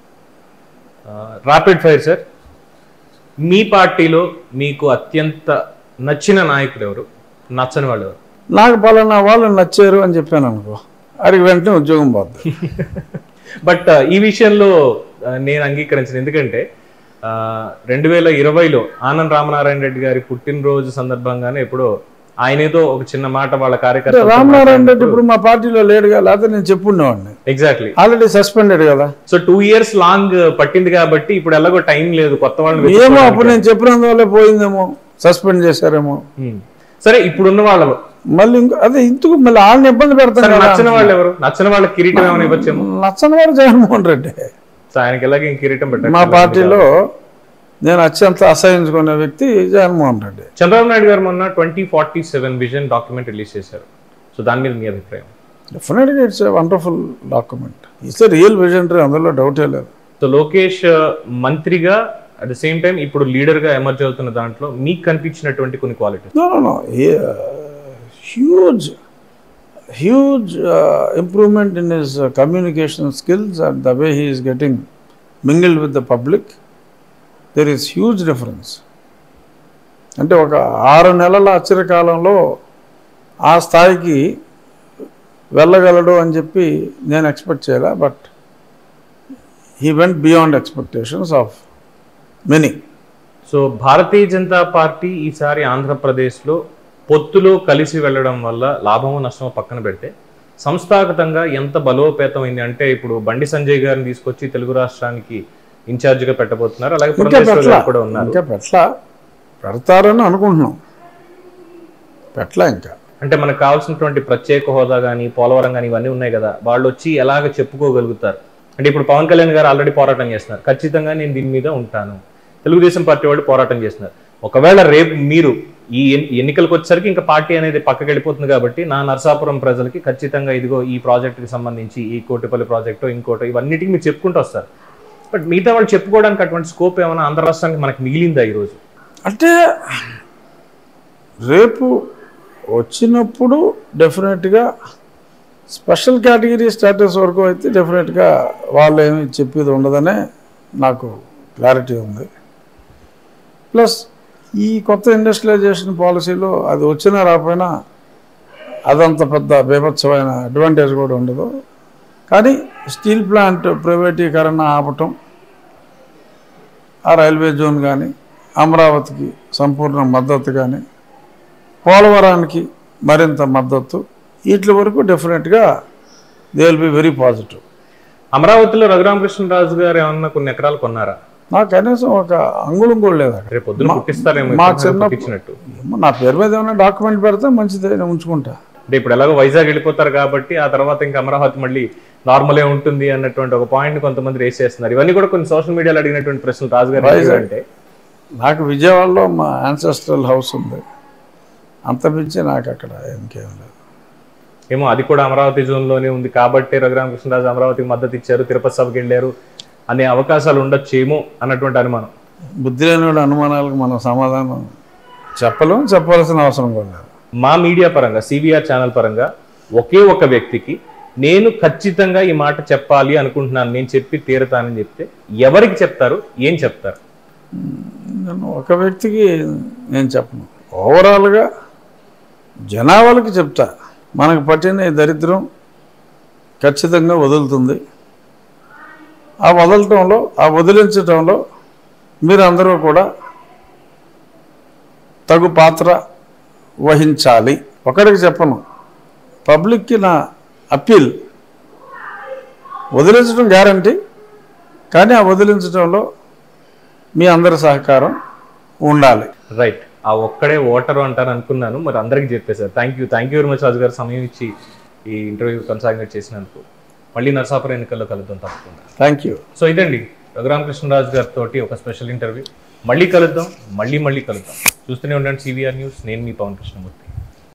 రాపిడ్ ఫైర్ సార్ మీ పార్టీలో మీకు అత్యంత నచ్చిన నాయకుడు ఎవరు నచ్చని వాళ్ళు ఎవరు నాకు పలానా వాళ్ళు నచ్చారు అని చెప్పాను అనుకో అడిగి వెంటనే ఉద్యోగం పోద్ది బట్ ఈ విషయంలో ఆ, నేను అంగీకరించను ఎందుకంటే రెండు వేల ఇరవైలో ఆనంద్ రామనారాయణ రెడ్డి గారి పుట్టినరోజు సందర్భంగానే ఎప్పుడో ఆయన ఏదో ఒక చిన్న మాట వాళ్ళ అంటే కార్యకర్త రామనారాయణ రెడ్డి ఇప్పుడు మా పార్టీలో లేడుగా లేకపోతే నేను చెప్పుండేవాడిని ఎగ్జాక్ట్లీ ఆల్రెడీ సస్పెండెడ్ కదా సో టూ ఇయర్స్ లాంగ్ పట్టింది కాబట్టి ఇప్పుడు ఎలాగో టైం లేదు కొత్త వాళ్ళని ఏమో వెతుక్కోవడానికి. అప్పుడు నేను చెప్పినందువల్లే పోయిందేమో సస్పెండ్ చేశారేమో Hmm. సరే ఇప్పుడున్న వాళ్ళలో మళ్ళీ ఇంకో అదే ఇందుకు మళ్ళీ వాళ్ళని ఇబ్బంది పెడతాను సరే కదా. నచ్చిన వాళ్ళు ఎవరు నచ్చిన వాళ్ళ కిరీటం ఏమైనా ఇవ్వచ్చేమో నచ్చని వాడు జగన్మోహన్ రెడ్డి సో ఆయనకి ఎలాగ ఇంక కిరీటం పెట్టారు మా పార్టీలో నేను అత్యంత అసహించుకునే వ్యక్తి జగన్మోహన్ రెడ్డి చంద్రబాబు నాయుడు గారు మొన్న twenty forty seven vision document release చేశారు సో దాని మీద మీ అభిప్రాయం డెఫినెట్గా it's a wonderful document it's real visionary అందులో డౌటే లేదు సో లోకేష్ ఆ, మంత్రిగా అట్ ద సేమ్ టైం ఇప్పుడు లీడర్ గా ఎమర్జ్ అవుతున్న దాంట్లో మీకు కనిపించినటువంటి కొన్ని qualities No, no, no. He, uh, huge, huge uh, improvement in his uh, communication skills and the way he is getting mingled with the public. There is huge difference. అంటే ఒక ఆరు నెలల ఆశ్చర్యకాలంలో ఆ స్థాయికి వెళ్ళగలడు అని చెప్పి నేను ఎక్స్పెక్ట్ చేయలే but he went beyond expectations of many so Bharatiya Janata Party ఈసారి ఆంధ్రప్రదేశ్లో పొత్తులో కలిసి వెళ్ళడం వల్ల లాభమో నష్టమో పక్కన పెడితే సంస్థాగతంగా ఎంత బలోపేతమైంది అంటే ఇప్పుడు బండి సంజయ్ గారిని తీసుకొచ్చి తెలుగు రాష్ట్రానికి ఇన్ఛార్జ్ గా పెట్టబోతున్నారు అలాగే ఇంకా పురంధేశ్వరి పెట్ల గారు కూడా ఉన్నారు ఇంకా పెట్ల పెడతారని అనుకుంటున్నాం పెట్ల ఇంకా అంటే మనకు కావాల్సినటువంటి ప్రత్యేక హోదా కానీ పోలవరం కానీ ఇవన్నీ ఉన్నాయి కదా వాళ్ళు వచ్చి ఎలాగ చెప్పుకోగలుగుతారు అంటే ఇప్పుడు పవన్ కళ్యాణ్ గారు ఆల్రెడీ పోరాటం చేస్తున్నారు ఖచ్చితంగా నేను దీని మీద ఉంటాను తెలుగుదేశం పార్టీ వాళ్ళు పోరాటం చేస్తున్నారు ఒకవేళ రేపు మీరు ఈ ఎన్- ఎన్నికలకు వచ్చేసరికి ఇంకా పార్టీ అనేది పక్కకి వెళ్ళిపోతుంది కాబట్టి నా నరసాపురం ప్రజలకి ఖచ్చితంగా ఇదిగో ఈ ప్రాజెక్టుకి సంబంధించి ఈ కోటిపల్లి ప్రాజెక్టు ఇంకోటి ఇవన్నిటికి మీరు చెప్పుకుంటూ వస్తారు బట్ మిగతా వాళ్ళు చెప్పుకోవడానికి అటువంటి స్కోప్ ఏమైనా ఆంధ్ర రాష్ట్రానికి మనకి మిగిలిందా ఈరోజు అంటే రేపు వచ్చినప్పుడు డెఫినెట్గా స్పెషల్ కేటగిరీ స్టేటస్ వరకు అయితే డెఫినెట్గా వాళ్ళు ఏమి చెప్పేది ఉండదనే నాకు క్లారిటీ ఉంది ప్లస్ ఈ కొత్త ఇండస్ట్రియలైజేషన్ పాలసీలో అది వచ్చినా రాకపోయినా అదంత పెద్ద బీభత్సమైన అడ్వాంటేజ్ కూడా ఉండదు కానీ స్టీల్ ప్లాంట్ ప్రైవేటీకరణ ఆపటం ఆ రైల్వే జోన్ కానీ అమరావతికి సంపూర్ణ మద్దతు కానీ పోలవరానికి మరింత మద్దతు వీటి వరకు డెఫినెట్గా they will be very positive అమరావతిలో రఘురామకృష్ణరాజు గారు ఏమన్నా కొన్ని ఎకరాలు కొన్నారా నాకు కనీసం ఒక అంగుళం కూడా లేదు అక్కడ రేపు పొద్దున పుట్టిస్తారేమో మా ఇప్పుడు చిన్న- పుట్టించినట్టు ఏమో నా పేరు మీద ఏమైనా డాక్యుమెంట్ పెడితే మంచిదే నేను ఉంచుకుంటా అంటే ఇప్పుడు ఎలాగో వైజాగ్ వెళ్ళిపోతారు కాబట్టి ఆ తర్వాత ఇంకా అమరావతి మళ్ళీ నార్మలే ఉంటుంది అన్నటువంటి ఒక పాయింట్ కొంతమంది రేస్ చేస్తున్నారు ఇవన్నీ కూడా కొన్ని సోషల్ మీడియాలో అడిగినటువంటి ప్రశ్నలు రాజు గారు వైజాగ్. అంటే నాకు విజయవాడలో మా యాన్సెస్ట్రల్ హౌస్ ఉంది అంత మించి నాకు అక్కడ ఇంకేం లేదు ఏమో అది కూడా అమరావతి జోన్ లోనే ఉంది కాబట్టి రఘురామకృష్ణరాజు అమరావతికి మద్దతు ఇచ్చారు తిరుపతి సభకి వెళ్ళారు అనే అవకాశాలు ఉండొచ్చేమో అన్నటువంటి అనుమానం బుద్ధి లేని వాడి అనుమానాలకు మనం సమాధానం చెప్పలేం చెప్పాల్సిన అవసరం కూడా లేదు మా మీడియా పరంగా సివిఆర్ ఛానల్ పరంగా ఒకే ఒక వ్యక్తికి నేను ఖచ్చితంగా ఈ మాట చెప్పాలి అనుకుంటున్నాను నేను చెప్పి తీరతానని చెప్తే ఎవరికి చెప్తారు ఏం చెప్తారు నేను ఒక వ్యక్తికి నేను చెప్పను ఓవరాల్గా జనాభాలకి చెప్తా మనకు పట్టిన ఈ దరిద్రం ఖచ్చితంగా వదులుతుంది ఆ వదలటంలో ఆ వదిలించటంలో మీరందరూ కూడా తగు పాత్ర వహించాలి ఒకరికి చెప్పను పబ్లిక్కి నా అప్పీల్ వదిలించడం గ్యారంటీ కానీ ఆ వదిలించడంలో మీ అందరి సహకారం ఉండాలి రైట్ ఆ ఒక్కడే ఓటరు అంటారు అనుకున్నాను మరి అందరికి చెప్పేశారు thank you thank you very much Raju garu సమయం ఇచ్చి ఈ ఇంటర్వ్యూ కొనసాగినట్టు చేసినందుకు మళ్ళీ నరసాపురం ఎన్నికల్లో కలుద్దాం తప్పకుండా థ్యాంక్ యూ సో ఇదండి రఘురామకృష్ణరాజు గారితో ఒక స్పెషల్ ఇంటర్వ్యూ మళ్ళీ కలుద్దాం మళ్ళీ మళ్ళీ కలుద్దాం చూస్తూనే ఉండండి సివిఆర్ న్యూస్ నేను మీ పవన్ కృష్ణమూర్తి